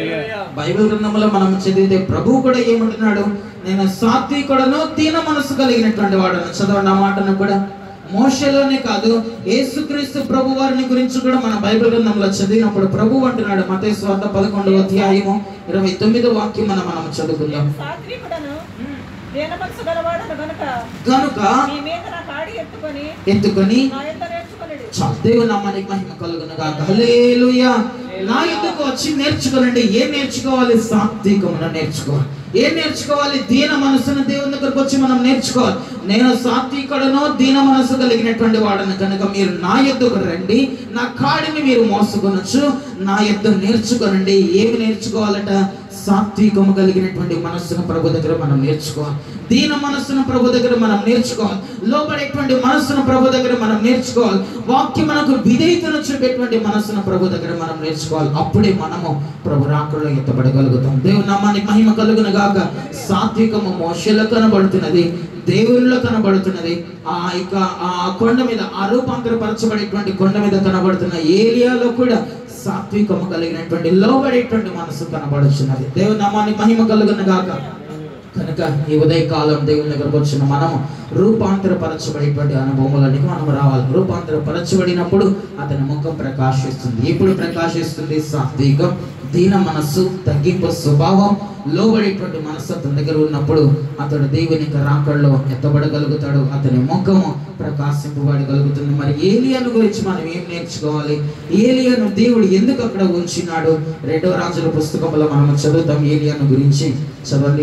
బైబిల్ గ్రంథంలో మనం చదివితే ప్రభు కూడా ఏమంటున్నాడు నేను సాత్వికుడను దీన మనసు కలిగినటువంటి వాడను చదవండి ఆ మాటను కూడా మోషలోనే కాదు యేసుక్రీస్తు ప్రభు వారిని గురించి కూడా మన బైబిల్ గ్రంథంలో చదివినప్పుడు ప్రభు అంటున్నాడు మతే స్వార్థ పదకొండవ అధ్యాయము ఇరవై తొమ్మిదో వాక్యం మనం మనం చదువుకుందాం సాత్వికుడను దీన మనసు గలవాడను గనుక కనుక మీ మీద నా కాడి ఎత్తుకొని ఎత్తుకొని నా ఎంత నేర్చుకొనిడు చాలు దేవుని నామానికి మహిమ కలుగును గాక హల్లెలూయా నా ఎందుకు వచ్చి నేర్చుకోనండి ఏం నేర్చుకోవాలి సాత్వికమును నేర్చుకోవాలి ఏం నేర్చుకోవాలి దీన మనసును దేవుని దగ్గరకు వచ్చి మనం నేర్చుకోవాలి నేను సాత్వికుడను దీన మనసు కలిగినటువంటి వాడను కనుక మీరు నా ఎద్దుకు రండి నా కాడిని మీరు మోసుకొనొచ్చు నా ఎద్దు నేర్చుకోనండి ఏమి నేర్చుకోవాలట సాత్వికము కలిగినటువంటి మనస్సును ప్రభు దగ్గర మనం నేర్చుకోవాలి దీన మనస్సును ప్రభు దగ్గర మనం నేర్చుకోవాలి లోబడేటువంటి మనస్సును ప్రభు దగ్గర మనం నేర్చుకోవాలి వాక్యం మనకు విధేయతను చూపేటువంటి మనస్సును ప్రభు దగ్గర మనం నేర్చుకోవాలి అప్పుడే మనము ప్రభు రాకల్లో ఎత్తబడగలుగుతాం దేవుని నామానికి మహిమ కలుగును గాక సాత్వికము మోషలో కనబడుతున్నది దేవునిలో కనబడుతున్నది ఆ యొక్క ఆ కొండ మీద ఆ రూపాంతరపరచబడేటువంటి కొండ మీద కనబడుతున్న ఏరియాలో కూడా సాత్వికము కలిగినటువంటి లోబడేటువంటి మనసు కనబడుచున్నది దేవుని నామానికి మహిమ కలుగును గాక కనుక ఈ ఉదయకాలం దేవుని దగ్గరకు వచ్చిన మనము రూపాంతరపరచబడేటువంటి అనుభవములకి మనం రావాలి రూపాంతరపరచబడినప్పుడు అతని ముఖం ప్రకాశిస్తుంది ఎప్పుడు ప్రకాశిస్తుంది సాత్వికం దీన మనస్సు తగ్గింపు స్వభావం లోబడేటువంటి మనస్సు అతని దగ్గర ఉన్నప్పుడు అతడు దేవుని యొక్క రాకడలో ఎత్తబడగలుగుతాడు అతని ముఖము ప్రకాశింపబడగలుగుతుంది మరి ఏలియాను గురించి మనం ఏం నేర్చుకోవాలి ఏలియాను దేవుడు ఎందుకు అక్కడ ఉంచినాడు రెండవ రాజుల పుస్తకంలో మనం చదువుతాం ఏలియాను గురించి చదవండి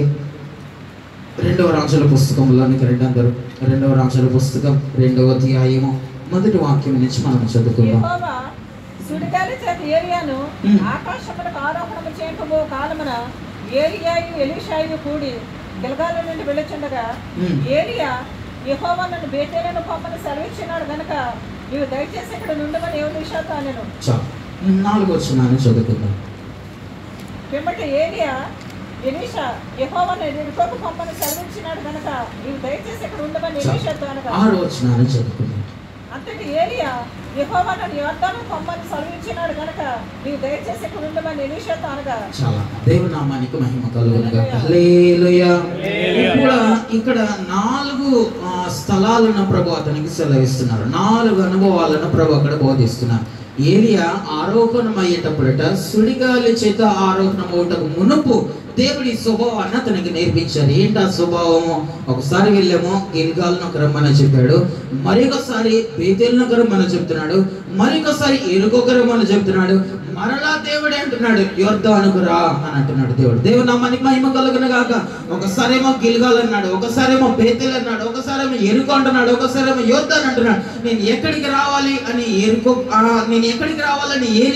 రెండవ రాజుల పుస్తకంలోనికి రెండు అందరు రెండవ రాజుల పుస్తకం రెండవ అధ్యాయము మొదటి వాక్యం నుంచి మనం చదువుకుందాం యెహోవా సుడిగాలి చేత ఏలియాను ఉమ్. ఆకాశములకు ఆరోహణము చేయకపో కాలమున ఏలియాయు ఎలీషాయు కూడి గిలగాల నుండి వెళ్ళుచుండగా ఉమ్. ఏలియా యెహోవా నన్ను బేతేలను పంపని సెలవిచ్చినాడు గనుక నీవు దయచేసి ఇక్కడ నుండమని ఎలీషాతో అనెను చాలు నాలుగు వచ్చినాన్ని చదువుకుందాం పిమ్మటి ఏలియా ఎలీషా యెహోవా నన్ను ఎరుకోకు పంపని సెలవిచ్చినాడు గనుక నీవు దయచేసి ఇక్కడ ఉండమని ఎలీషాతో అనగా ఆరు వచ్చినాన్ని చదువుకుందాం అంతటి ఏలియా యెహోవా నన్ను యోర్దాను పంపని సెలవిచ్చినాడు గనుక నీవు దయచేసి ఇక్కడ ఉండమని ఎలీషాతో అనగా చాలా దేవుని నామానికి మహిమ కలుగునుగా హల్లెలూయా ఇక్కడ ఇక్కడ నాలుగు ఆ, స్థలాలను ప్రభు అతనికి సెలవిస్తున్నారు నాలుగు అనుభవాలను ప్రభు అక్కడ బోధిస్తున్నారు ఏలియా ఆరోహణం అయ్యేటప్పుడట సుడిగాలి చేత ఆరోహణం అవటకు మునుపు దేవుడి స్వభావాన్ని అతనికి నేర్పించారు ఏంటి ఆ స్వభావము ఒకసారి వెళ్ళాము గిల్గాల్ను రమ్మని చెప్పాడు మరొకసారి బేతేల్ను రమ్మని చెప్తున్నాడు మరొకసారి ఎరుకొక రమ్మని చెప్తున్నాడు మరలా దేవుడే అంటున్నాడు యోర్ధానుకు రా అని అంటున్నాడు దేవుడు దేవుడు నమ్మనికి మహిమ కలుగును గాక ఒకసారేమో గిల్గాల్ అన్నాడు ఒకసారేమో బేతేల్ అన్నాడు ఒకసారేమో ఎరుకు అంటున్నాడు ఒకసారేమో యోర్ధాన్ అంటున్నాడు నేను ఎక్కడికి రావాలి అని ఎరుకో ఆ, నేను ఎక్కడికి రావాలని ఏలియా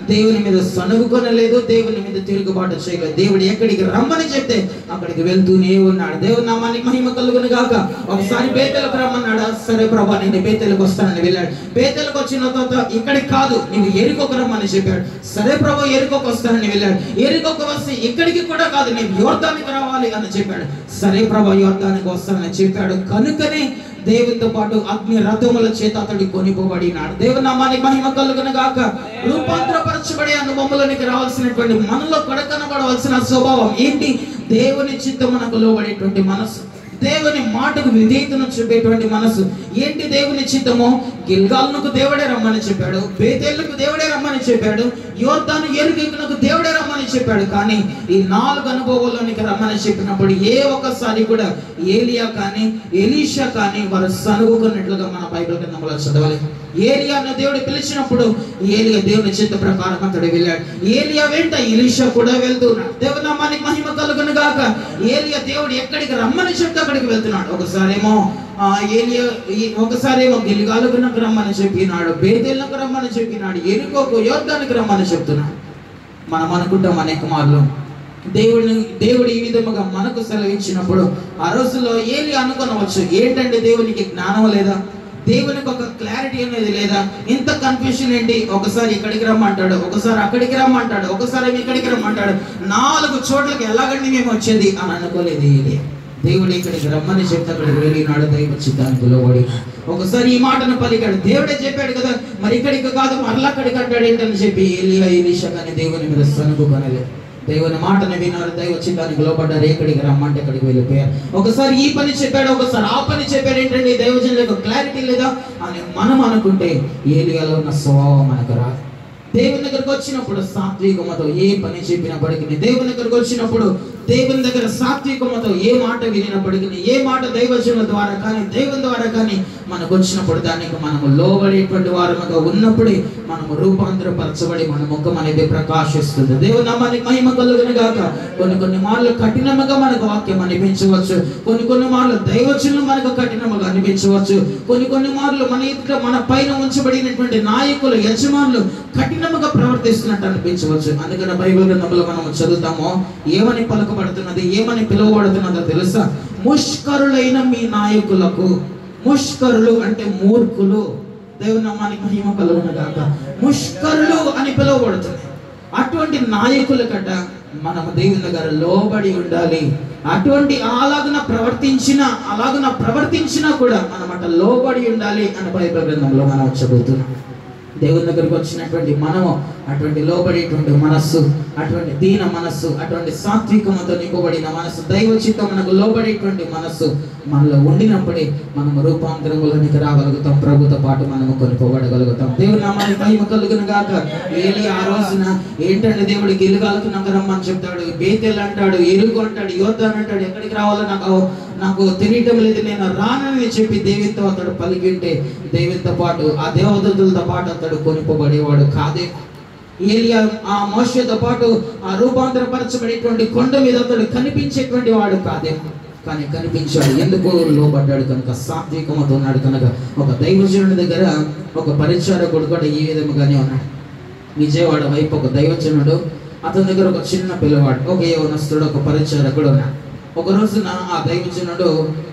దేవుని మీద సనుగుకొనలేదు దేవుని మీద తిరుగుబాటు చేయలేదు దేవుడు ఎక్కడికి రమ్మని చెప్తే అక్కడికి వెళ్తూనే ఉన్నాడు దేవుని నామానికి మహిమ కలుగును గాక ఒకసారి బేతలకు రమ్మన్నాడు సరే ప్రభా నేను బేతలకు వస్తానని వెళ్ళాడు బేతలకు వచ్చిన తర్వాత ఇక్కడికి కాదు నువ్వు ఎరుకొక రమ్మని చెప్పాడు సరే ప్రభా ఎరుకొక వస్తానని వెళ్ళాడు ఎరుకొక వస్తే ఇక్కడికి కూడా కాదు నేను యోర్దానికి రావాలి అని చెప్పాడు సరే ప్రభా యోర్దానికి వస్తానని చెప్పాడు కనుకనే దేవునితో పాటు అగ్ని రథముల చేత అతడు కొనిపోబడినాడు దేవుని నామానికి మహిమ కలుగును గాక రూపాంతరపరచబడే అనుభవంలోనికి రావాల్సినటువంటి మనలో కడకనబడవలసిన స్వభావం ఏంటి దేవుని చిత్తమునకు లోబడేటువంటి మనసు దేవుని మాటకు విధేయతను చూపేటువంటి మనసు ఏంటి దేవుని చిత్తము గిల్గాల్నుకు దేవుడే రమ్మని చెప్పాడు బేతేళ్లకు దేవుడే రమ్మని చెప్పాడు యోర్దాను ఎరుగెక్కునకు దేవుడే రమ్మని చెప్పాడు కానీ ఈ నాలుగు అనుభవాల్లోనికి రమ్మని చెప్పినప్పుడు ఏ ఒక్కసారి కూడా ఏలియా కానీ ఎలీషా కానీ వారు సనుగుకున్నట్లుగా మన బైబిల్ గ్రంథంలో చదవాలి ఏలియాను దేవుడు పిలిచినప్పుడు ఏలియా దేవుని చిత్త ప్రకారం అతడు వెళ్ళాడు ఏలియా వెంట ఎలీషా కూడా వెళ్తున్నాడు దేవుని నామానికి మహిమ కలుగును గాక ఏలియా దేవుడు ఎక్కడికి రమ్మని చెప్తే అక్కడికి వెళ్తున్నాడు ఒకసారేమో ఆ ఏలియా ఈ- ఒకసారేమో గిలిగాలుగునకు రమ్మని చెప్పినాడు బేతేళ్ళకు రమ్మని చెప్పినాడు ఎరుకోకు యోర్దానికి రమ్మని చెప్తున్నాడు మనం అనుకుంటాం అనేక మార్లు దేవుడిని దేవుడు ఈ విధముగా మనకు సెలవిచ్చినప్పుడు ఆ రోజుల్లో ఏలి అనుకొనవచ్చు ఏంటంటే దేవునికి జ్ఞానం లేదా దేవునికి ఒక క్లారిటీ అనేది లేదా ఇంత కన్ఫ్యూషన్ ఏంటి ఒకసారి ఇక్కడికి రమ్మంటాడు ఒకసారి అక్కడికి రమ్మంటాడు ఒకసారి ఏమో ఇక్కడికి రమ్మంటాడు నాలుగు చోట్లకి ఎలాగండి మేము వచ్చేది అని అనుకోలేదు ఏలి దేవుడు ఇక్కడికి రమ్మని చెప్తే అక్కడికి వెళ్ళినాడు దైవ చిత్తానికి లోబడి ఒకసారి ఈ మాటను పలికాడు దేవుడే చెప్పాడు కదా మరి ఇక్కడికి కాదు మరలా అక్కడికి అంటాడు ఏంటని చెప్పి ఎలియా ఎలీషా కానీ దేవుని మీద సనుకోనలేదు దేవుని మాటను విన్నారు దైవ చిత్తానికి లోపడ్డారు ఎక్కడికి రమ్మంటే ఎక్కడికి వెళ్ళిపోయారు ఒకసారి ఈ పని చెప్పాడు ఒకసారి ఆ పని చెప్పాడు ఏంటంటే దైవజనులకు క్లారిటీ లేదా అని మనం అనుకుంటే ఏలియాలో ఉన్న స్వభావం మనకు రాదు దేవుని దగ్గరకు వచ్చినప్పుడు సాత్వికమతో ఏ పని చెప్పినప్పటికీ దేవుని దగ్గరకు వచ్చినప్పుడు దేవుని దగ్గర సాత్వికమతో ఏ మాట వినినప్పటికీ ఏ మాట దైవజనుల ద్వారా కానీ దేవుని ద్వారా కానీ మనకు వచ్చినప్పుడు దానికి మనము లోబడేటువంటి వారముగా ఉన్నప్పుడే మనము రూపాంతరపరచబడి మన ముఖం అనేది ప్రకాశిస్తుంది దేవుని నామానికి మహిమ కలుగును గాక కొన్ని కొన్ని మార్లు కఠినముగా మనకు వాక్యం అనిపించవచ్చు కొన్ని కొన్ని మార్లు దైవజనులు మనకు కఠినముగా అనిపించవచ్చు కొన్ని కొన్ని మార్లు మన ఇట్లా మన పైన ఉంచబడినటువంటి నాయకులు యజమానులు కఠినముగా ప్రవర్తిస్తున్నట్టు అనిపించవచ్చు అందుకని బైబిల్ గ్రంథంలో మనం చదువుతాము ఏమని పలుకబడుతున్నది ఏమని పిలువబడుతున్నదో తెలుసా ముష్కరులైన మీ నాయకులకు ముష్కరులు అంటే మూర్ఖులు దేవుని నామానికి మహిమ కలుగును గాక ముష్కరులు అని పిలువబడుతుంది అటువంటి నాయకుల కట మనము దేవుని దగ్గర లోబడి ఉండాలి అటువంటి అలాగున ప్రవర్తించిన అలాగున ప్రవర్తించినా కూడా మనం అట లోబడి ఉండాలి అని బైబిల్ గ్రంథంలో మనం చదువుతున్నాం దేవుని దగ్గరికి వచ్చినటువంటి మనము అటువంటి లోబడేటువంటి మనస్సు అటువంటి దీన మనస్సు అటువంటి సాత్వికముతో నింపబడిన మనస్సు దైవ చిత్తమునకు లోబడేటువంటి మనస్సు మనలో ఉండినప్పుడే మనము రూపాంతరములోనికి రాగలుగుతాం ప్రభుతో పాటు మనము కొనుకోబడగలుగుతాం దేవుని నామానికి మహిమ కలుగును గాక ఏలి ఆ రోజున ఏంటంటే దేవుడు గిలుగాలకు నగరమ్మని చెప్తాడు బేతెల్ అంటాడు ఎరుగు అంటాడు యోధాన్ అంటాడు ఎక్కడికి రావాలో నాకు నాకు తెలియటం లేదు నేను రానని చెప్పి దేవునితో అతడు పలికింటే దేవునితో పాటు ఆ దేవదూతలతో పాటు అతడు కొనుకోబడేవాడు కాదే ఏలియా ఆ మోషతో పాటు ఆ రూపాంతరపరచబడేటువంటి కొండ మీద అతడు కనిపించేటువంటి వాడు కాదేమో కానీ కనిపించాడు ఎందుకు లోబడ్డాడు కనుక సాత్వికమతో ఉన్నాడు కనుక ఒక దైవజనుడి దగ్గర ఒక పరిచారకుడు కూడా ఈ విధముగానే ఉన్నాడు విజయవాడ వైపు ఒక దైవజనుడు అతని దగ్గర ఒక చిన్న పిల్లవాడు ఒక యవనస్తుడు ఒక పరిచారకుడు ఉన్నాడు ఒక రోజున ఆ దైవజనుడు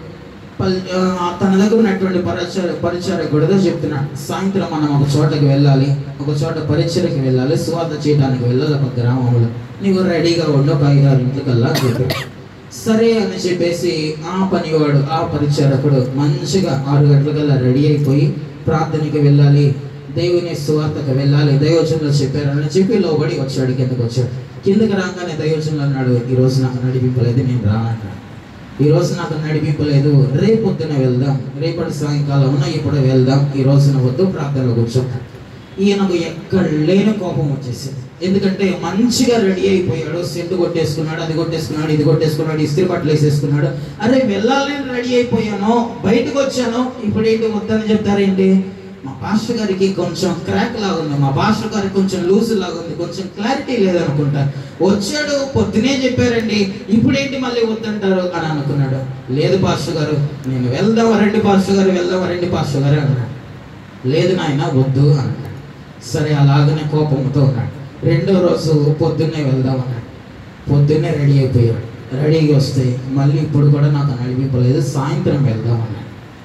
పల్- ఆ, తన దగ్గర ఉన్నటువంటి పరిచార పరిచారకుడితో చెప్తున్నాడు సాయంత్రం మనం ఒక చోటకి వెళ్ళాలి ఒక చోట పరిచయకి వెళ్ళాలి స్వార్థ చేయడానికి వెళ్ళాలి ఒక గ్రామంలో నీవు రెడీగా ఉండు ఒక ఐదారు ఇంటికల్లా అని చెప్పాడు సరే అని చెప్పేసి ఆ పనివాడు ఆ పరిచారకుడు మంచిగా ఆరు గంటలకల్లా రెడీ అయిపోయి ప్రార్థనకి వెళ్ళాలి దేవుని సువార్తకు వెళ్ళాలి దైవచనులు చెప్పారని చెప్పి లోబడి వచ్చాడు కిందకు వచ్చాడు కిందకి రాగానే దైవచనులు అన్నాడు ఈ రోజు నాకు నడిపింపలేదు నేను రానన్నాడు ఈ రోజు నాకు నడిపింపలేదు రేపు పొద్దున వెళ్దాం రేపటి సాయంకాలం ఇప్పుడు వెళ్దాం ఈ రోజున వద్దు ప్రార్థనలో కూర్చుంటాం ఈయనకు ఎక్కడ లేని కోపం వచ్చేసింది ఎందుకంటే మంచిగా రెడీ అయిపోయాడు సెంటు కొట్టేసుకున్నాడు అది కొట్టేసుకున్నాడు ఇది కొట్టేసుకున్నాడు ఇస్త్రీ బట్టలు వేసేసుకున్నాడు అరే వెళ్ళాలని రెడీ అయిపోయాను బయటకు వచ్చాను ఇప్పుడు ఏంటి వద్దని చెప్తారేంటి మా పాస్టర్ గారికి కొంచెం క్రాక్ లాగా ఉంది మా పాస్టర్ గారికి కొంచెం లూజ్ లాగా ఉంది కొంచెం క్లారిటీ లేదనుకుంటా వచ్చాడు పొద్దునే చెప్పారండి ఇప్పుడేంటి మళ్ళీ వద్దంటారు అని అనుకున్నాడు లేదు పాస్టర్ గారు నేను వెళ్దాం రండి పాస్టర్ గారు వెళ్దాం రండి పాస్టర్ గారు అన్నాడు లేదు నాయన వద్దు అన్నాడు సరే అలాగనే కోపంతో ఉన్నాడు రెండో రోజు పొద్దున్నే వెళ్దాం అన్నాడు పొద్దున్నే రెడీ అయిపోయాడు రెడీగా వస్తే మళ్ళీ ఇప్పుడు కూడా నాకు నడిపింపలేదు సాయంత్రం వెళ్దాం అన్నాడు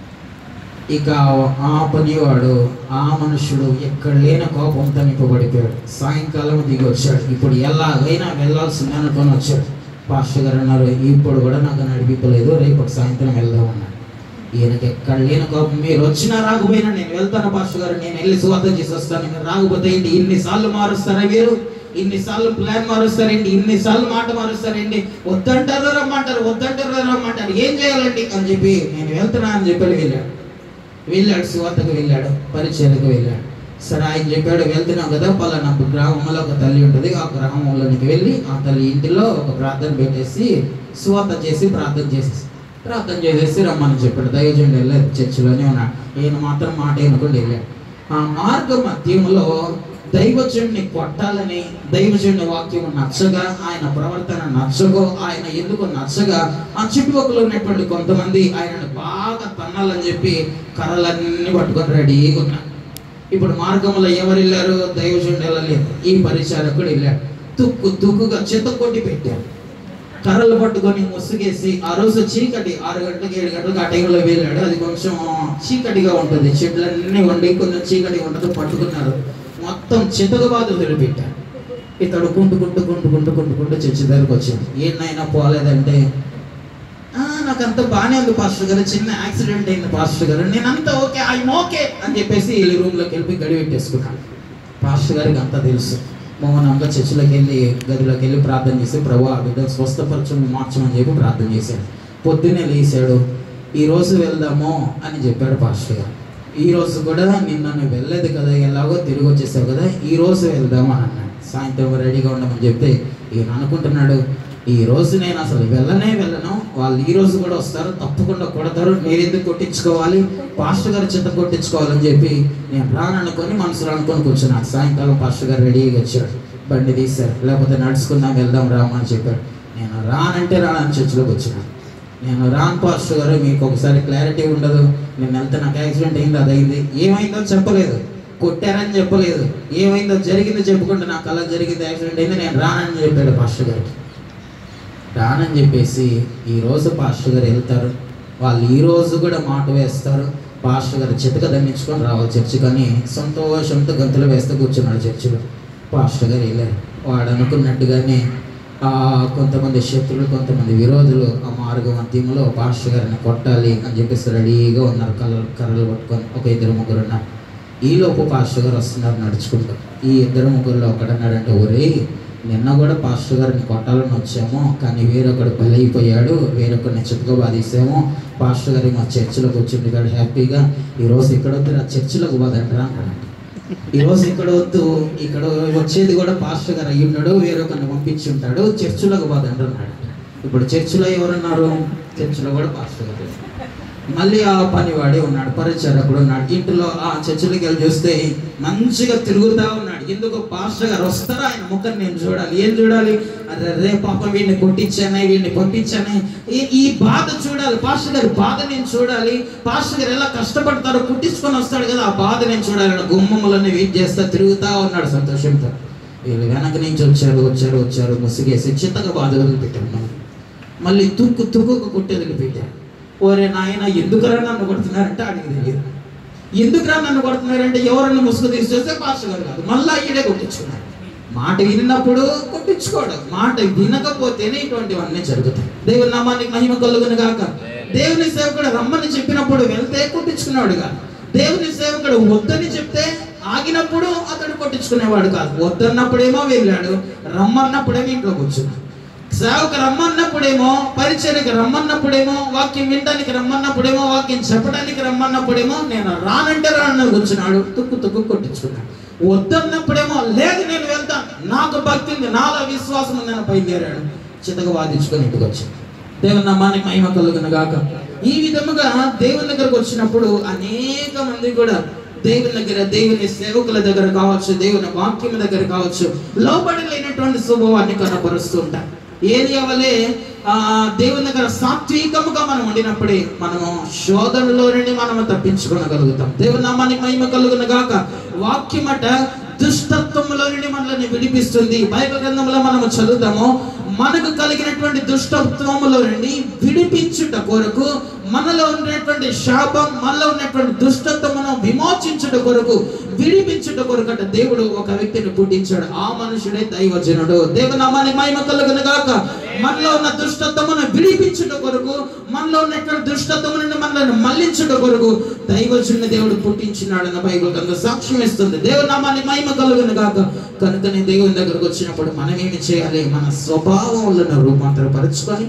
ఇక ఆ పనివాడు ఆ మనుషుడు ఎక్కడ లేని కోపంతో నింపబడిపోయాడు సాయంకాలం దిగి వచ్చాడు ఇప్పుడు ఎలాగైనా వెళ్ళాల్సిందే అనుకొని వచ్చాడు పాస్టర్ గారు అన్నారు ఇప్పుడు కూడా నాకు నడిపింపలేదు రేపటి సాయంత్రం వెళ్దాం అన్నాడు ఈయనకి ఎక్కడ లేని కోపం మీరు వచ్చినా రాకపోయినా నేను వెళ్తాను పాస్టర్ గారు నేను వెళ్ళి స్వార్థం చేసి వస్తాను మీరు రాకపోతే ఏంటి ఇన్నిసార్లు మారుస్తారా మీరు ఇన్నిసార్లు ప్లాన్ మారుస్తారండి ఇన్నిసార్లు మాట మారుస్తారండి వద్దంటారు రమ్మంటారు వద్దంటారు రమ్మంటారు ఏం చేయాలండి అని చెప్పి నేను వెళ్తున్నా అని చెప్పి వెళ్ళాడు వెళ్ళాడు సువార్తకు వెళ్ళాడు పరిచయకు వెళ్ళాడు సరే ఆయన చెప్పాడు వెళ్తున్నాం కదా పలానా గ్రామంలో ఒక తల్లి ఉంటుంది ఆ గ్రామంలోనికి వెళ్ళి ఆ తల్లి ఇంటిలో ఒక ప్రార్థన పెట్టేసి సువార్త చేసి ప్రార్థన చేసేసి ప్రార్థన చేసేసి రమ్మని చెప్పాడు దైవజనుడు వెళ్ళాడు చర్చిలోనే ఉన్నాడు ఈయన మాత్రం మాట వినకుండా వెళ్ళాడు ఆ మార్గ మధ్యంలో దైవజుడిని కొట్టాలని దైవజుడిని వాక్యం నచ్చగా ఆయన ప్రవర్తన నచ్చగో ఆయన ఎందుకు నచ్చగా ఆ చుట్టుపక్కల ఉన్నటువంటి కొంతమంది ఆయనను బాగా తన్నాలని చెప్పి కర్రలన్నీ పట్టుకొని రెడీగా ఉన్నారు ఇప్పుడు మార్గంలో ఎవరు వెళ్ళారు దైవజుడు వెళ్ళలేదు ఈ పరిచారకుడు వెళ్ళాడు తుక్కు తుక్కుగా చెత్త కొట్టి పెట్టాడు కర్రలు పట్టుకొని ముసుగేసి ఆ రోజు చీకటి ఆరు గంటలకు ఏడు గంటలకు ఆ టైంలో వెళ్ళాడు అది కొంచెం చీకటిగా ఉంటుంది చెట్లన్నీ వండి కొంచెం చీకటిగా ఉంటుంది పట్టుకున్నారు మొత్తం చితకబాదు వదిలిపెట్టాడు ఇతడు కుంటుకుంటూ కుంటుకుంటూ కుంటుకుంటూ చర్చి దగ్గరకు వచ్చింది ఏనైనా పోలేదంటే "ఆ, నాకంత బాగానే ఉంది పాస్టర్ గారు చిన్న యాక్సిడెంట్ అయింది పాస్టర్ గారు నేనంతా ఓకే ఐఎమ్ ఓకే అని చెప్పేసి వెళ్ళి రూమ్లోకి వెళ్ళి గడి పెట్టేసుకున్నాను పాస్టర్ గారికి అంతా తెలుసు మౌనంగా చర్చిలోకి వెళ్ళి గదిలోకి వెళ్ళి ప్రార్థన చేసి ప్రభు ఆ బిడ్డ స్వస్థపరచు మార్చమని చెప్పి ప్రార్థన చేశాడు పొద్దున్నే లేచాడు ఈ రోజు వెళ్దాము అని చెప్పాడు పాస్టర్ గారు ఈ రోజు కూడా నిన్న నువ్వు వెళ్ళలేదు కదా ఎలాగో తిరిగి వచ్చేసావు కదా ఈ రోజు వెళ్దాము అని అన్నాడు సాయంత్రం రెడీగా ఉండమని చెప్తే ఈయన అనుకుంటున్నాడు ఈ రోజు నేను అసలు వెళ్ళనే వెళ్ళను వాళ్ళు ఈ రోజు కూడా వస్తారు తప్పకుండా కొడతారు నేను ఎందుకు కొట్టించుకోవాలి పాస్టర్ గారు చేత కొట్టించుకోవాలని చెప్పి నేను రాననుకొని మనసులో అనుకొని కూర్చున్నాను సాయంకాలం పాస్టర్ గారు రెడీగా వచ్చాడు బండి తీశారు లేకపోతే నడుచుకుందాం వెళ్దాం రామా అని చెప్పాడు నేను రానంటే రానని చర్చిలోకి వచ్చినాను నేను రాన్ పాస్టర్ గారు మీకు ఒకసారి క్లారిటీ ఉండదు నేను వెళ్తే నాకు యాక్సిడెంట్ అయింది అది అయింది ఏమైందో చెప్పలేదు కొట్టారని చెప్పలేదు ఏమైందో జరిగిందో చెప్పుకుంటే నాకు అలా జరిగింది యాక్సిడెంట్ అయింది నేను రానని చెప్పాడు పాస్టర్ గారికి రానని చెప్పేసి ఈ రోజు పాస్టర్ గారు వెళ్తారు వాళ్ళు ఈ రోజు కూడా మాట వేస్తారు పాస్టర్ గారు చితక దండించుకొని రావాలి చర్చి కానీ సంతోషంతో గంతులు వేస్తూ కూర్చున్నాడు చర్చిలో పాస్టర్ గారు వెళ్ళారు వాడు అనుకున్నట్టుగానే ఆ కొంతమంది శత్రులు కొంతమంది విరోధులు ఆ మార్గ మధ్యంలో పాస్టర్ గారిని కొట్టాలి అని చెప్పేసి రెడీగా ఉన్నారు కర్రలు కర్రలు పట్టుకొని ఒక ఇద్దరు ముగ్గురు ఉన్నారు ఈలోపు పాస్టర్ గారు వస్తున్నారు నడుచుకుంటూ ఈ ఇద్దరు ముగ్గురులో ఒకడన్నాడంటే ఒరే నిన్న కూడా పాస్టర్ గారిని కొట్టాలని వచ్చాము కానీ వేరొకడు బలైపోయాడు వేరొకరిని చిట్టుగా బాధేసాము పాస్టర్ గారి మా చర్చిలోకి వచ్చింది కాదు హ్యాపీగా ఈరోజు ఇక్కడ వద్దు ఆ చర్చిలోకి బాధంటారా అంటాడు ఈరోజు ఇక్కడ వద్దు ఇక్కడ వచ్చేది కూడా పాస్టర్ గారు అయ్యి ఉన్నాడు వేరొకరిని పంపించి ఉంటాడు చర్చిలోకి బాధంటారు అన్నాడు ఇప్పుడు చర్చిలో ఎవరున్నారు చర్చిలో కూడా పాస్టర్ గారు మళ్ళీ ఆ పనివాడే ఉన్నాడు పరిచారకుడు ఉన్నాడు ఇంట్లో ఆ చర్చిలోకి వెళ్ళి చూస్తే మంచిగా తిరుగుతా ఉన్నాడు ఎందుకు పాస్టర్ గారు వస్తారా ఆయన ముఖం నేను చూడాలి ఏం చూడాలి అరే రే పాపం వీడిని కొట్టించానే వీడిని పంపించానే ఈ- ఈ బాధ చూడాలి పాస్టర్ గారి బాధ నేను చూడాలి పాస్టర్ గారు ఎలా కష్టపడతారో కుట్టించుకొని వస్తాడు కదా ఆ బాధ నేను చూడాలి గుమ్మములన్నీ వెయిట్ చేస్తా తిరుగుతా ఉన్నాడు సంతోషంతో వీళ్ళు వెనక నుంచి వచ్చారు వచ్చారు వచ్చారు ముసిగేసి చిత్తగా బాధ వదిలిపెట్టారు మళ్ళీ తుక్కు తుక్కు కొట్టి వదిలిపెట్టారు ఓరే నాయన ఎందుకురా నన్ను కొడుతున్నారంటే అడిగి తెలియదు ఎందుకురా నన్ను కొడుతున్నారంటే ఎవరన్నా ముసుగు తీసి చూస్తే పాస్టర్ గారు కాదు మళ్ళా ఈడే కొట్టించుకున్నాడు మాట విన్నప్పుడు కొట్టించుకోవడం మాట వినకపోతేనే ఇటువంటివన్నీ జరుగుతాయి దేవుని నామానికి మహిమ కలుగును గాక దేవుని సేవకుడు రమ్మని చెప్పినప్పుడు వెళ్తే కొట్టించుకునేవాడు కాదు దేవుని సేవకుడు వద్దని చెప్తే ఆగినప్పుడు అతడు కొట్టించుకునేవాడు కాదు వద్దన్నప్పుడేమో వెళ్ళాడు రమ్మన్నప్పుడేమో ఇంట్లో కూర్చున్నాడు సేవకు రమ్మన్నప్పుడేమో పరిచయకి రమ్మన్నప్పుడేమో వాక్యం వినడానికి రమ్మన్నప్పుడేమో వాక్యం చెప్పడానికి రమ్మన్నప్పుడేమో నేను రానంటే రానని కూర్చున్నాడు తుక్కు తుక్కు కొట్టించుకున్నాడు వద్దన్నప్పుడేమో లేదు నేను వెళ్తాను నాకు భక్తి ఉంది నాలో విశ్వాసం ఉందని బయలుదేరాడు చితక వాదించుకొని ఇంటికి వచ్చాడు దేవుని నామానికి మహిమ కలుగును గాక ఈ విధముగా దేవుని దగ్గరకు వచ్చినప్పుడు అనేక మంది కూడా దేవుని దగ్గర దేవుని సేవకుల దగ్గర కావచ్చు దేవుని వాక్యం దగ్గర కావచ్చు లోబడి లేనటువంటి స్వభావాన్ని కనపరుస్తూ ఉంటారు ఏది అవలే ఆ దేవుని దగ్గర సాత్వికముగా మనం ఉండినప్పుడే మనము శోధనలో నుండి మనము తప్పించుకోగలుగుతాం దేవుని నామానికి మహిమ కలుగును గాక వాక్యమట దుష్టత్వంలో నుండి మనల్ని విడిపిస్తుంది బైబిల్ గ్రంథంలో మనము చదువుతాము మనకు కలిగినటువంటి దుష్టత్వములో నుండి విడిపించుట కొరకు మనలో ఉన్నటువంటి శాపం మనలో ఉన్నటువంటి దుష్టత్వమును విమోచించుట కొరకు విడిపించుట కొరకు అంటే దేవుడు ఒక వ్యక్తిని పుట్టించాడు ఆ మనుషుడే దైవజనుడు దేవునామానికి మహిమ కలుగును గాక మనలో ఉన్న దుష్టత్వమును విడిపించుట కొరకు మనలో ఉన్నటువంటి దుష్టత్వము నుండి మనల్ని మళ్లించుట కొరకు దైవజుని దేవుడు పుట్టించినాడన్న బైబిల్ కనుక సాక్ష్యం ఇస్తుంది దేవునామానికి మహిమ కలుగును గాక కనుకనే దేవుని దగ్గరకు వచ్చినప్పుడు మనం ఏమి చేయాలి మన స్వభావములను రూపాంతరపరచుకొని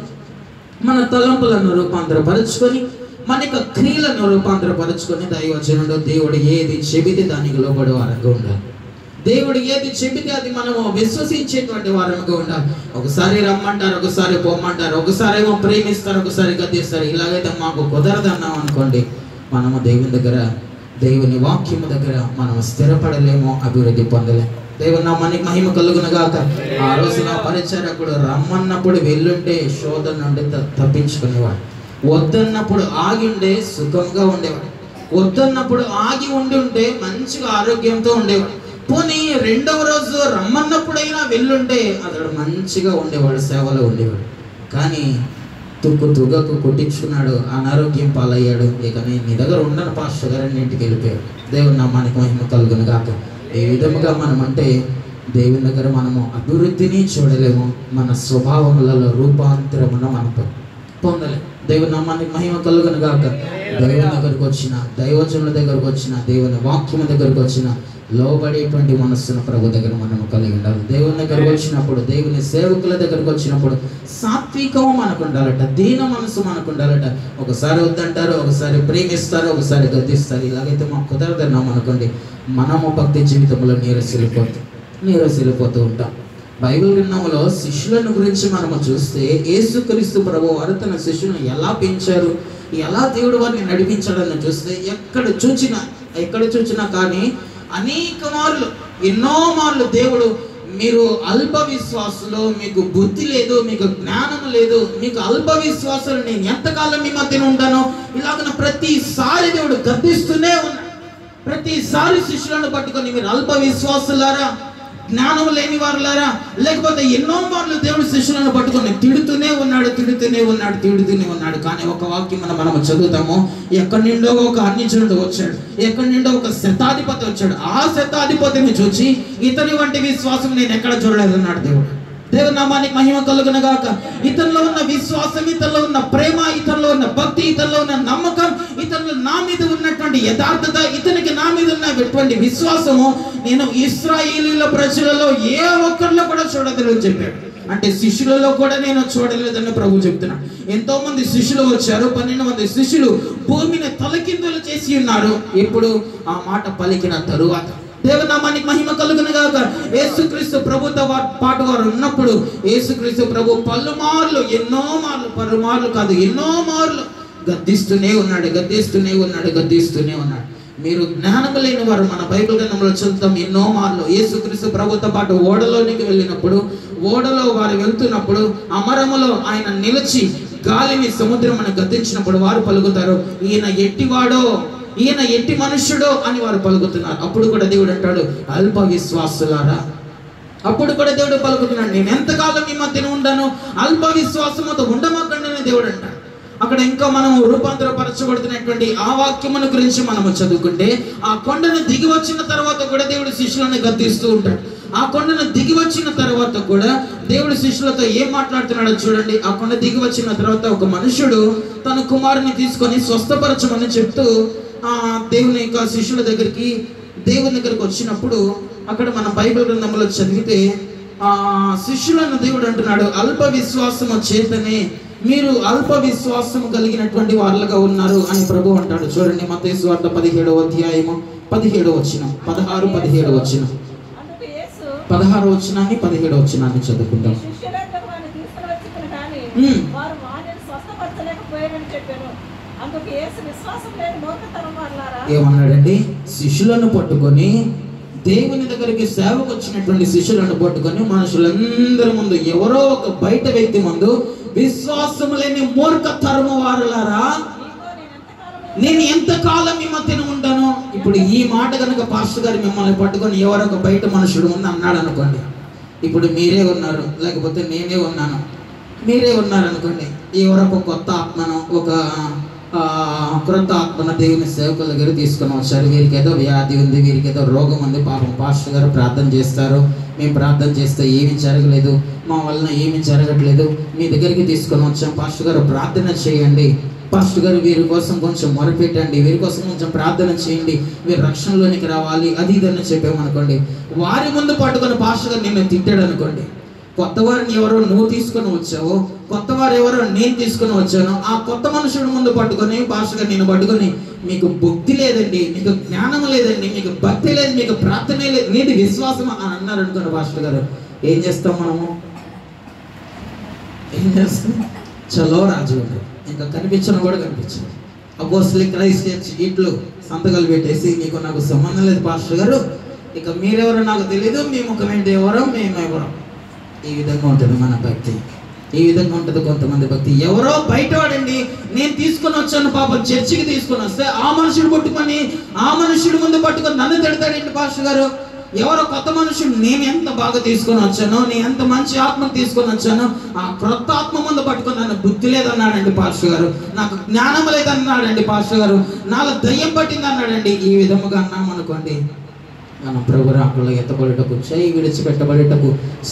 మన తలంపులను రూపాంతరపరచుకొని మన యొక్క క్రియలను రూపాంతరపరచుకొని దైవజనుడు దేవుడు ఏది చెబితే దానికి లోబడి వారంగా ఉండాలి దేవుడు ఏది చెబితే అది మనము విశ్వసించేటువంటి వారంగా ఉండాలి ఒకసారి రమ్మంటారు ఒకసారి పొమ్మంటారు ఒకసారి ఏమో ప్రేమిస్తారు ఒకసారి గద్దిస్తారు ఇలాగైతే మాకు కుదరదు అన్నాం అనుకోండి మనము దేవుని దగ్గర దేవుని వాక్యము దగ్గర మనం స్థిరపడలేమో అభివృద్ధి పొందలేము దేవుని నామానికి మహిమ కలుగును గాక ఆ రోజు నా పరిచారకుడు రమ్మన్నప్పుడు వెళ్ళుంటే శోధన నుండి త- తప్పించుకునేవాడు వద్దన్నప్పుడు ఆగి ఉండే సుఖంగా ఉండేవాడు వద్దన్నప్పుడు ఆగి ఉండి ఉంటే మంచిగా ఆరోగ్యంతో ఉండేవాడు పోనీ రెండవ రోజు రమ్మన్నప్పుడైనా వెళ్ళుంటే అతడు మంచిగా ఉండేవాడు సేవలో ఉండేవాడు కానీ తుక్కు తుగకు కొట్టించుకున్నాడు అనారోగ్యం పాలయ్యాడు ఇక నేను నీ దగ్గర ఉండను పాస్టర్ గారు అని ఇంటికి వెళ్ళిపోయాడు దేవుని నామానికి మహిమ కలుగును గాక ఏ విధముగా మనం అంటే దేవుని దగ్గర మనము అభివృద్ధిని చూడలేము మన స్వభావములలో రూపాంతరమున మనం పొ- పొందలేము దేవుని నామానికి మహిమ కలుగును గాక దేవుని దగ్గరకు వచ్చిన దైవజనుల దగ్గరకు వచ్చిన దేవుని వాక్యము దగ్గరకు వచ్చిన లోబడేటువంటి మనస్సును ప్రభు దగ్గర మనం కలిగి ఉండాలి దేవుని దగ్గరకు వచ్చినప్పుడు దేవుని సేవకుల దగ్గరకు వచ్చినప్పుడు సాత్వికము మనకు ఉండాలట దీన మనసు మనకు ఉండాలట ఒకసారి వద్దంటారు ఒకసారి ప్రేమిస్తారు ఒకసారి గద్దిస్తారు ఇలాగైతే మాకు కుదరదన్నాం అనుకోండి మనము భక్తి జీవితంలో నీరసిల్లిపోతాం నీరసిల్లిపోతూ ఉంటాం బైబిల్ గ్రంథంలో శిష్యులను గురించి మనము చూస్తే యేసుక్రీస్తు ప్రభు వారు తన శిష్యులను ఎలా పెంచారు ఎలా దేవుడు వారిని నడిపించాడని చూస్తే ఎక్కడ చూచినా ఎక్కడ చూచినా కానీ అనేక మార్లు ఎన్నో మార్లు దేవుడు మీరు అల్ప విశ్వాసులు మీకు బుద్ధి లేదు మీకు జ్ఞానం లేదు మీకు అల్ప విశ్వాసులు నేను ఎంతకాలం మీ మధ్యన ఉంటానో ఇలాగన ప్రతిసారి దేవుడు గర్దిస్తూనే ఉన్నాడు ప్రతిసారి శిష్యులను పట్టుకొని మీరు అల్ప విశ్వాసులారా జ్ఞానం లేని వారులారా లేకపోతే ఎన్నో మార్లు దేవుడు శిష్యులను పట్టుకొని తిడుతూనే ఉన్నాడు తిడుతూనే ఉన్నాడు తిడుతూనే ఉన్నాడు కానీ ఒక వాక్యం మనం మనం చదువుతాము ఎక్కడి నుండో ఒక అన్యజనుడు వచ్చాడు ఎక్కడి నుండో ఒక శతాధిపతి వచ్చాడు ఆ శతాధిపతిని చూచి ఇతని వంటి విశ్వాసం నేను ఎక్కడ చూడలేదు అన్నాడు దేవుడు దేవుని నామానికి మహిమ కలుగును గాక ఇతనిలో ఉన్న విశ్వాసం ఇతనిలో ఉన్న ప్రేమ ఇతనిలో ఉన్న భక్తి ఇతనిలో ఉన్న నమ్మకం ఇతనిలో నా మీద ఉన్నటువంటి యథార్థత ఇతనికి నా మీద ఉన్నటువంటి విశ్వాసము నేను ఇస్రాయేలీల ప్రజలలో ఏ ఒక్కరిలో కూడా చూడదని చెప్పాడు అంటే శిష్యులలో కూడా నేను చూడలేదని ప్రభు చెప్తున్నాడు ఎంతో మంది శిష్యులు వచ్చారు పన్నెండు మంది శిష్యులు భూమిని తలకిందులు చేసి ఉన్నారు ఇప్పుడు ఆ మాట పలికిన తరువాత దేవనామానికి మహిమ కలుగును గాక యేసుక్రీస్తు ప్రభుతో వా- పాటు వారు ఉన్నప్పుడు యేసుక్రీస్తు ప్రభు పలుమార్లు ఎన్నో మార్లు పలుమార్లు కాదు ఎన్నో మార్లు గద్దిస్తూనే ఉన్నాడు గద్దిస్తూనే ఉన్నాడు గద్దిస్తూనే ఉన్నాడు మీరు జ్ఞానం లేని వారు మన బైబిల్ గ్రంథంలో చదువుతాం ఎన్నో మార్లు యేసుక్రీస్తు ప్రభుతో పాటు ఓడలోనికి వెళ్ళినప్పుడు ఓడలో వారు వెళ్తున్నప్పుడు అమరములో ఆయన నిలిచి గాలిని సముద్రమును గద్దించినప్పుడు వారు పలుకుతారు ఈయన ఎట్టివాడో ఈయన ఎట్టి మనుష్యుడో అని వారు పలుకుతున్నారు అప్పుడు కూడా దేవుడు అంటాడు అల్ప విశ్వాసులారా అప్పుడు కూడా దేవుడు పలుకుతున్నాడు నేను ఎంతకాలం మీ మధ్యన ఉండను అల్ప విశ్వాసముతో ఉండమాకండి అని దేవుడు అంటాడు అక్కడ ఇంకా మనం రూపాంతరపరచబడుతున్నటువంటి ఆ వాక్యమును గురించి మనము చదువుకుంటే ఆ కొండను దిగి వచ్చిన తర్వాత కూడా దేవుడు శిష్యులను గద్దిస్తూ ఉంటాడు ఆ కొండను దిగి వచ్చిన తర్వాత కూడా దేవుడు శిష్యులతో ఏం మాట్లాడుతున్నాడో చూడండి ఆ కొండ దిగి వచ్చిన తర్వాత ఒక మనుషుడు తన కుమారుని తీసుకొని స్వస్థపరచమని చెప్తూ ఆ దేవుని యొక్క శిష్యుల దగ్గరికి దేవుని దగ్గరికి వచ్చినప్పుడు అక్కడ మన బైబిల్ గ్రంథంలో చదివితే ఆ శిష్యులను దేవుడు అంటున్నాడు అల్ప విశ్వాసము చేతనే మీరు అల్ప విశ్వాసము కలిగినటువంటి వాళ్ళగా ఉన్నారు అని ప్రభు అంటాడు చూడండి మతేసు వార్త పదిహేడవ అధ్యాయము పదిహేడు వచ్చిన పదహారు పదిహేడు వచ్చిన అందుకు యేసు పదహారు వచ్చినాన్ని పదిహేడు వచ్చినాన్ని చదువుకుంటాం శిష్యులందరూ వారిని తీసుకుని వచ్చిన కానీ మ్మ్. వారు వారిని స్వస్థపరచలేకపోయారని చెప్పారు అందుకు యేసు విశ్వాసం లేని మూర్ఖతరం వాళ్ళారా ఏమన్నాడండి శిష్యులను పట్టుకొని దేవుని దగ్గరికి సేవకు వచ్చినటువంటి శిష్యులను పట్టుకొని మనుషులందరి ముందు ఎవరో ఒక బయట వ్యక్తి ముందు విశ్వాసం లేని మూర్ఖ తరము వారులారా నీతో నేను ఎంతకాలము నేను ఎంతకాలం మీ మధ్యన ఉంటాను ఇప్పుడు ఈ మాట కనుక పాస్టర్ గారు మిమ్మల్ని పట్టుకొని ఎవరో ఒక బయట మనుషుడు ముందు అన్నాడు అనుకోండి ఇప్పుడు మీరే ఉన్నారు లేకపోతే నేనే ఉన్నాను మీరే ఉన్నారు అనుకోండి ఎవరో ఒక కొత్త ఆత్మను ఒక ఆ, క్రొత్త ఆత్మన దేవుని సేవకుల దగ్గర తీసుకొని వచ్చారు వీరికి ఏదో వ్యాధి ఉంది వీరికి ఏదో రోగం ఉంది పాపం పాస్టర్ గారు ప్రార్థన చేస్తారు మేము ప్రార్థన చేస్తే ఏమీ జరగలేదు మా వలన ఏమీ జరగట్లేదు మీ దగ్గరికి తీసుకొని వచ్చాం పాస్టర్ గారు ప్రార్థన చేయండి పాస్టర్ గారు వీరి కోసం కొంచెం మొరపెట్టండి వీరి కోసం కొంచెం ప్రార్థన చేయండి వీరు రక్షణలోనికి రావాలి అది ఇదని చెప్పామనుకోండి వారి ముందు పట్టుకొని పాస్టర్ గారు నిన్ను తిట్టాడు అనుకోండి కొత్త వారిని ఎవరో నువ్వు తీసుకొని వచ్చావో కొత్త వారు ఎవరో నేను తీసుకొని వచ్చాను ఆ కొత్త మనుషుడు ముందు పట్టుకొని పాస్టర్ నేను పట్టుకొని మీకు బుద్ధి లేదండి మీకు జ్ఞానం లేదండి మీకు భక్తి లేదు మీకు ప్రార్థన లేదు నీది విశ్వాసం అని అన్నారు అనుకోండి పాస్టర్ గారు ఏం చేస్తాం మనము ఏం చేస్తాం చలో రాజు గారు ఇంకా కనిపించను కూడా కనిపించదు అపోస్లీ క్రైస్ట్ చర్చ్ ఇట్లు సంతకాలు పెట్టేసి నీకు నాకు సంబంధం లేదు పాస్టర్ గారు ఇక మీరెవరో నాకు తెలియదు మీ ముఖం ఏంటి ఎవరో మేము ఎవరో ఈ విధంగా ఉంటుంది మన భక్తి ఈ విధంగా ఉంటుంది కొంతమంది భక్తి ఎవరో బయటవాడండి నేను తీసుకొని వచ్చాను పాపం చర్చికి తీసుకొని వస్తే ఆ మనుషుడు పట్టుకొని ఆ మనుషుడు ముందు పట్టుకొని నన్ను తిడతాడేంటి పాస్టర్ గారు ఎవరో కొత్త మనుషుడు నేను ఎంత బాగా తీసుకొని వచ్చానో నేను ఎంత మంచి ఆత్మ తీసుకొని వచ్చానో ఆ క్రొత్త ఆత్మ ముందు పట్టుకొని నన్ను బుద్ధి లేదన్నాడండి పాస్టర్ గారు నాకు జ్ఞానం లేదన్నాడండి పాస్టర్ గారు నాలో దయ్యం పట్టింది అన్నాడండి ఈ విధముగా అన్నాం అనుకోండి మనం ప్రభు రాకుల్లో ఎత్తబడటకు చేయి విడిచిపెట్టబడటకు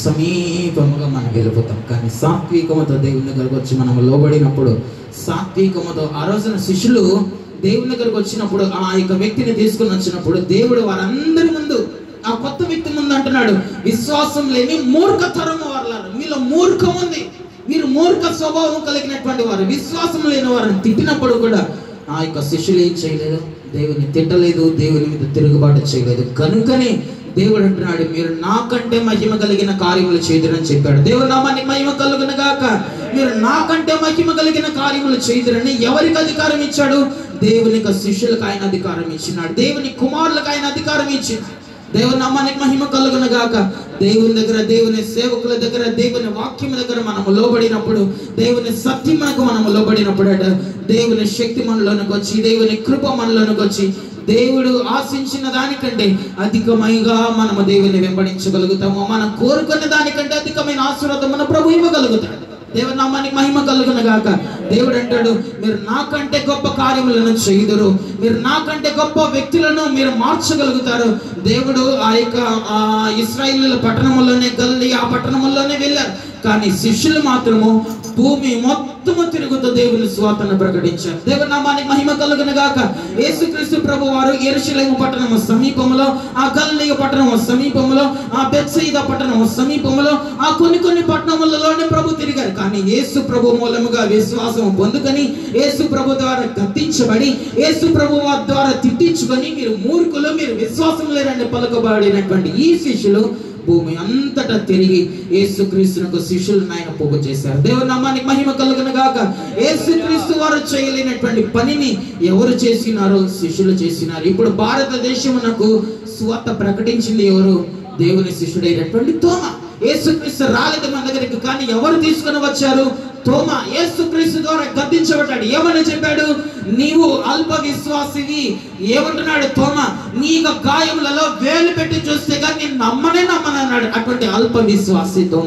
సమీపముగా మనం వెళ్ళిపోతాం కానీ సాత్వికముతో దేవుని దగ్గరకు వచ్చి మనం లోబడినప్పుడు సాత్వికముతో ఆ రోజున శిష్యులు దేవుని దగ్గరకు వచ్చినప్పుడు ఆ యొక్క వ్యక్తిని తీసుకుని వచ్చినప్పుడు దేవుడు వారందరి ముందు ఆ కొత్త వ్యక్తి ముందు అంటున్నాడు విశ్వాసం లేని మూర్ఖతరము వారు మీలో మూర్ఖం ఉంది మీరు మూర్ఖ స్వభావం కలిగినటువంటి వారు విశ్వాసం లేని వారిని తిట్టినప్పుడు కూడా ఆ యొక్క శిష్యులు ఏం చేయలేదు దేవుని తిట్టలేదు దేవుని మీద తిరుగుబాటు చేయలేదు కనుకనే దేవుడు అంటున్నాడు మీరు నాకంటే మహిమ కలిగిన కార్యములు చేయదురని చెప్పాడు దేవుడు నామానికి మహిమ కలుగును గాక మీరు నాకంటే మహిమ కలిగిన కార్యములు చేయదురని ఎవరికి అధికారం ఇచ్చాడు దేవునికి శిష్యులకు ఆయన అధికారం ఇచ్చినాడు దేవుని కుమారులకు ఆయన అధికారం ఇచ్చింది దేవుని నామానికి మహిమ కలుగును గాక దేవుని దగ్గర దేవుని సేవకుల దగ్గర దేవుని వాక్యం దగ్గర మనము లోబడినప్పుడు దేవుని సత్యం మనకు మనము లోబడినప్పుడు అట దేవుని శక్తి మనలోనికి వచ్చి దేవుని కృప మనలోనికి వచ్చి దేవుడు ఆశించిన దానికంటే అధికమైగా మనము దేవుని వెంబడించగలుగుతాము మనం కోరుకున్న దానికంటే అధికమైన ఆశీర్వాదం మన ప్రభు ఇవ్వగలుగుతాడు దేవుని నామానికి మహిమ కలుగును గాక దేవుడు అంటాడు మీరు నాకంటే గొప్ప కార్యములను చేయుదురు మీరు నాకంటే గొప్ప వ్యక్తులను మీరు మార్చగలుగుతారు దేవుడు ఆ యొక్క ఆ ఇస్రాయిల్ పట్టణంలోనే గల్లీ ఆ పట్టణంలోనే వెళ్ళారు కానీ శిష్యులు మాత్రము భూమి మొత్తము తిరుగుతూ దేవుని స్వాతను ప్రకటించారు దేవుని నామానికి మహిమ కలుగును గాక యేసుక్రీస్తు ప్రభు వారు ఎరుషలేము పట్టణము సమీపంలో ఆ గల్లియ పట్టణము సమీపంలో ఆ బెత్సయిద పట్టణము సమీపంలో ఆ కొన్ని కొన్ని పట్టణములలోనే ప్రభు తిరిగారు కానీ యేసు ప్రభు మూలముగా విశ్వాసం పొందుకొని యేసు ప్రభు ద్వారా గద్దించబడి యేసు ప్రభు వారి ద్వారా తిట్టించుకొని మీరు మూర్ఖులు మీరు విశ్వాసం లేరని పలుకబడినటువంటి ఈ శిష్యులు భూమి అంతటా తిరిగి యేసుక్రీస్తునకు శిష్యులను ఆయన పోగు చేశారు దేవుని నామానికి మహిమ కలుగును గాక యేసుక్రీస్తు వారు చేయలేనటువంటి పనిని ఎవరు చేసినారో శిష్యులు చేసినారు ఇప్పుడు భారతదేశమునకు స్వత ప్రకటించింది ఎవరు దేవుని శిష్యుడైనటువంటి తోమ యేసుక్రీస్తు రాలేదు మన దగ్గరికి కానీ ఎవరు తీసుకొని వచ్చారు తోమ యేసుక్రీస్తు ద్వారా గద్దించబడ్డాడు ఏమని చెప్పాడు నీవు అల్ప విశ్వాసివి ఏమంటున్నాడు తోమ నీ యొక్క గాయములలో వేలు పెట్టి చూస్తే కానీ నేను నమ్మనే నమ్మనన్నాడు అటువంటి అల్ప విశ్వాసి తోమ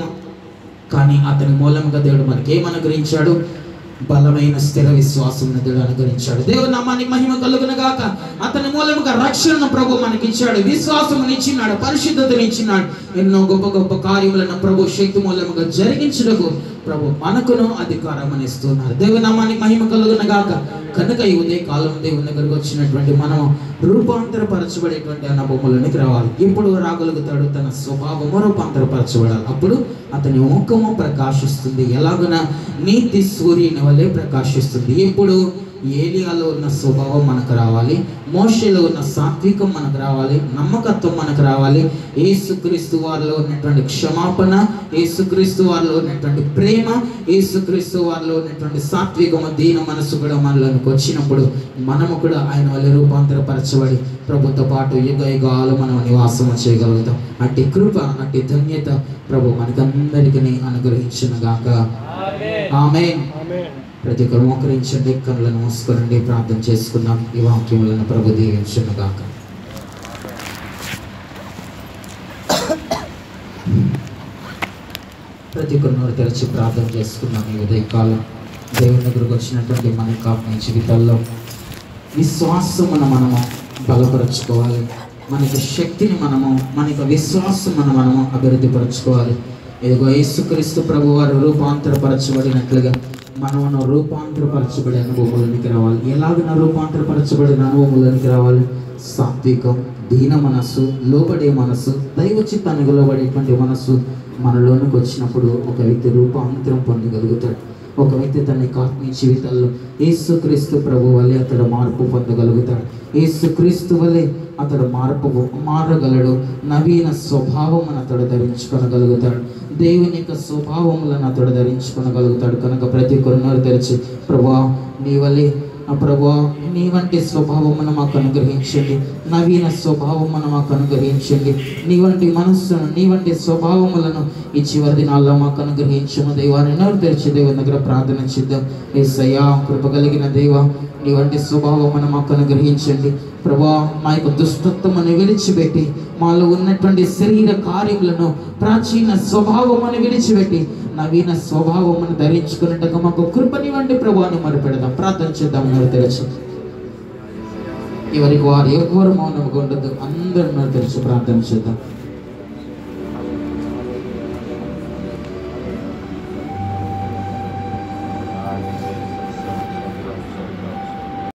కానీ అతని మూలంగా దేవుడు మనకి ఏమనుగ్రహించాడు బలమైన స్థిర విశ్వాసం దేవుడు అనుగ్రహించాడు దేవుడు నామానికి మహిమ కలుగును గాక అతని మూలముగా రక్షణను ప్రభు మనకి ఇచ్చాడు విశ్వాసమును ఇచ్చినాడు పరిశుద్ధతను ఇచ్చినాడు ఎన్నో గొప్ప గొప్ప కార్యములను ప్రభు శక్తి మూలముగా జరిగించుటకు ప్రభు మనకును అధికారం ఇస్తున్నారు దేవుని నామానికి మహిమ కలుగును గాక కనుక ఈ ఉదయ కాలం దేవుని దగ్గరకు వచ్చినటువంటి మనం రూపాంతరపరచబడేటువంటి అనుభవములనికి రావాలి ఇప్పుడు రాగలుగుతాడు తన స్వభావము రూపాంతరపరచబడాలి అప్పుడు అతని ముఖము ప్రకాశిస్తుంది ఎలాగున నీతి సూర్యుని వలె ప్రకాశిస్తుంది ఇప్పుడు ఏలియాలో ఉన్న స్వభావం మనకు రావాలి మోషలో ఉన్న సాత్వికం మనకు రావాలి నమ్మకత్వం మనకు రావాలి ఏసుక్రీస్తు వారిలో ఉన్నటువంటి క్షమాపణ ఏసుక్రీస్తు వారిలో ఉన్నటువంటి ప్రేమ ఏసుక్రీస్తు వారిలో ఉన్నటువంటి సాత్వికము దీన మనసు కూడా మనలోనికి వచ్చినప్పుడు మనము కూడా ఆయన వల్ల రూపాంతరపరచబడి ప్రభుతో పాటు యుగ యుగాలు మనం నివాసం చేయగలుగుతాం అట్టి కృప అట్టి ధన్యత ప్రభు మనకందరికీ అనుగ్రహించిన గాక ఆమె ప్రతి ఒక్కరు మోకరించండి కళ్ళను మూసుకోనండి ప్రార్థన చేసుకుందాం ఈ వాక్యములను ప్రభు దీవించునుగాక ప్రతి ఒక్కరు నోరు తెరచి ప్రార్థన చేసుకున్నాం ఈ ఉదయకాలం దేవుని దగ్గరకు వచ్చినటువంటి మన కాపుని జీవితాల్లో విశ్వాసమును మనము బలపరచుకోవాలి మనకి శక్తిని మనము మనకి విశ్వాసమును మనము అభివృద్ధి పరచుకోవాలి ఇదిగో యేసుక్రీస్తు ప్రభు వారు రూపాంతరపరచబడినట్లుగా మనము రూపాంతరపరచబడి అనుభవంలోనికి రావాలి ఎలాగన రూపాంతరపరచబడిన అనుభవంలోనికి రావాలి సాత్వికం దీన మనస్సు లోబడే మనస్సు దైవ చిత్తానికి లోబడేటువంటి మనస్సు మనలోనికి వచ్చినప్పుడు ఒక వ్యక్తి రూపాంతరం పొందగలుగుతాడు ఒక వ్యక్తి తన యొక్క ఆత్మీయ జీవితాల్లో యేసుక్రీస్తు ప్రభు వల్లే అతడు మార్పు పొందగలుగుతాడు యేసుక్రీస్తు వల్లే అతడు మార్పు మారగలడు నవీన స్వభావం అతడు ధరించుకొనగలుగుతాడు దేవుని యొక్క స్వభావములను అతడు ధరించుకొనగలుగుతాడు కనుక ప్రతి ఒక్కరు నోరు తెరిచి ప్రభా నీ వల్లే ఆ ప్రభా నీ వంటి స్వభావమును మాకు అనుగ్రహించండి నవీన స్వభావమును మాకు అనుగ్రహించండి నీ వంటి మనస్సును నీ వంటి స్వభావములను ఈ చివరి దినాల్లో మాకు అనుగ్రహించము దైవాన్ని నోరు తెరిచి దేవుని దగ్గర ప్రార్థన చేద్దాం ఏసయ్యా కృప కలిగిన దేవ నీ వంటి స్వభావమును మాకు అనుగ్రహించండి ప్రభా మా యొక్క దుష్టత్వమును విడిచిపెట్టి మాలో ఉన్నటువంటి శరీర కార్యములను ప్రాచీన స్వభావమును విడిచిపెట్టి నవీన స్వభావమును ధరించుకున్నట్టుగా మాకు కృపనివ్వండి ప్రభాని మరి పెడదాం ప్రార్థన చేద్దాం నోరు తెరచి ఎవరికి వారు ఎవరు మౌనంగా ఉండదు అందరూ నోరు తెరిచి ప్రార్థన చేద్దాం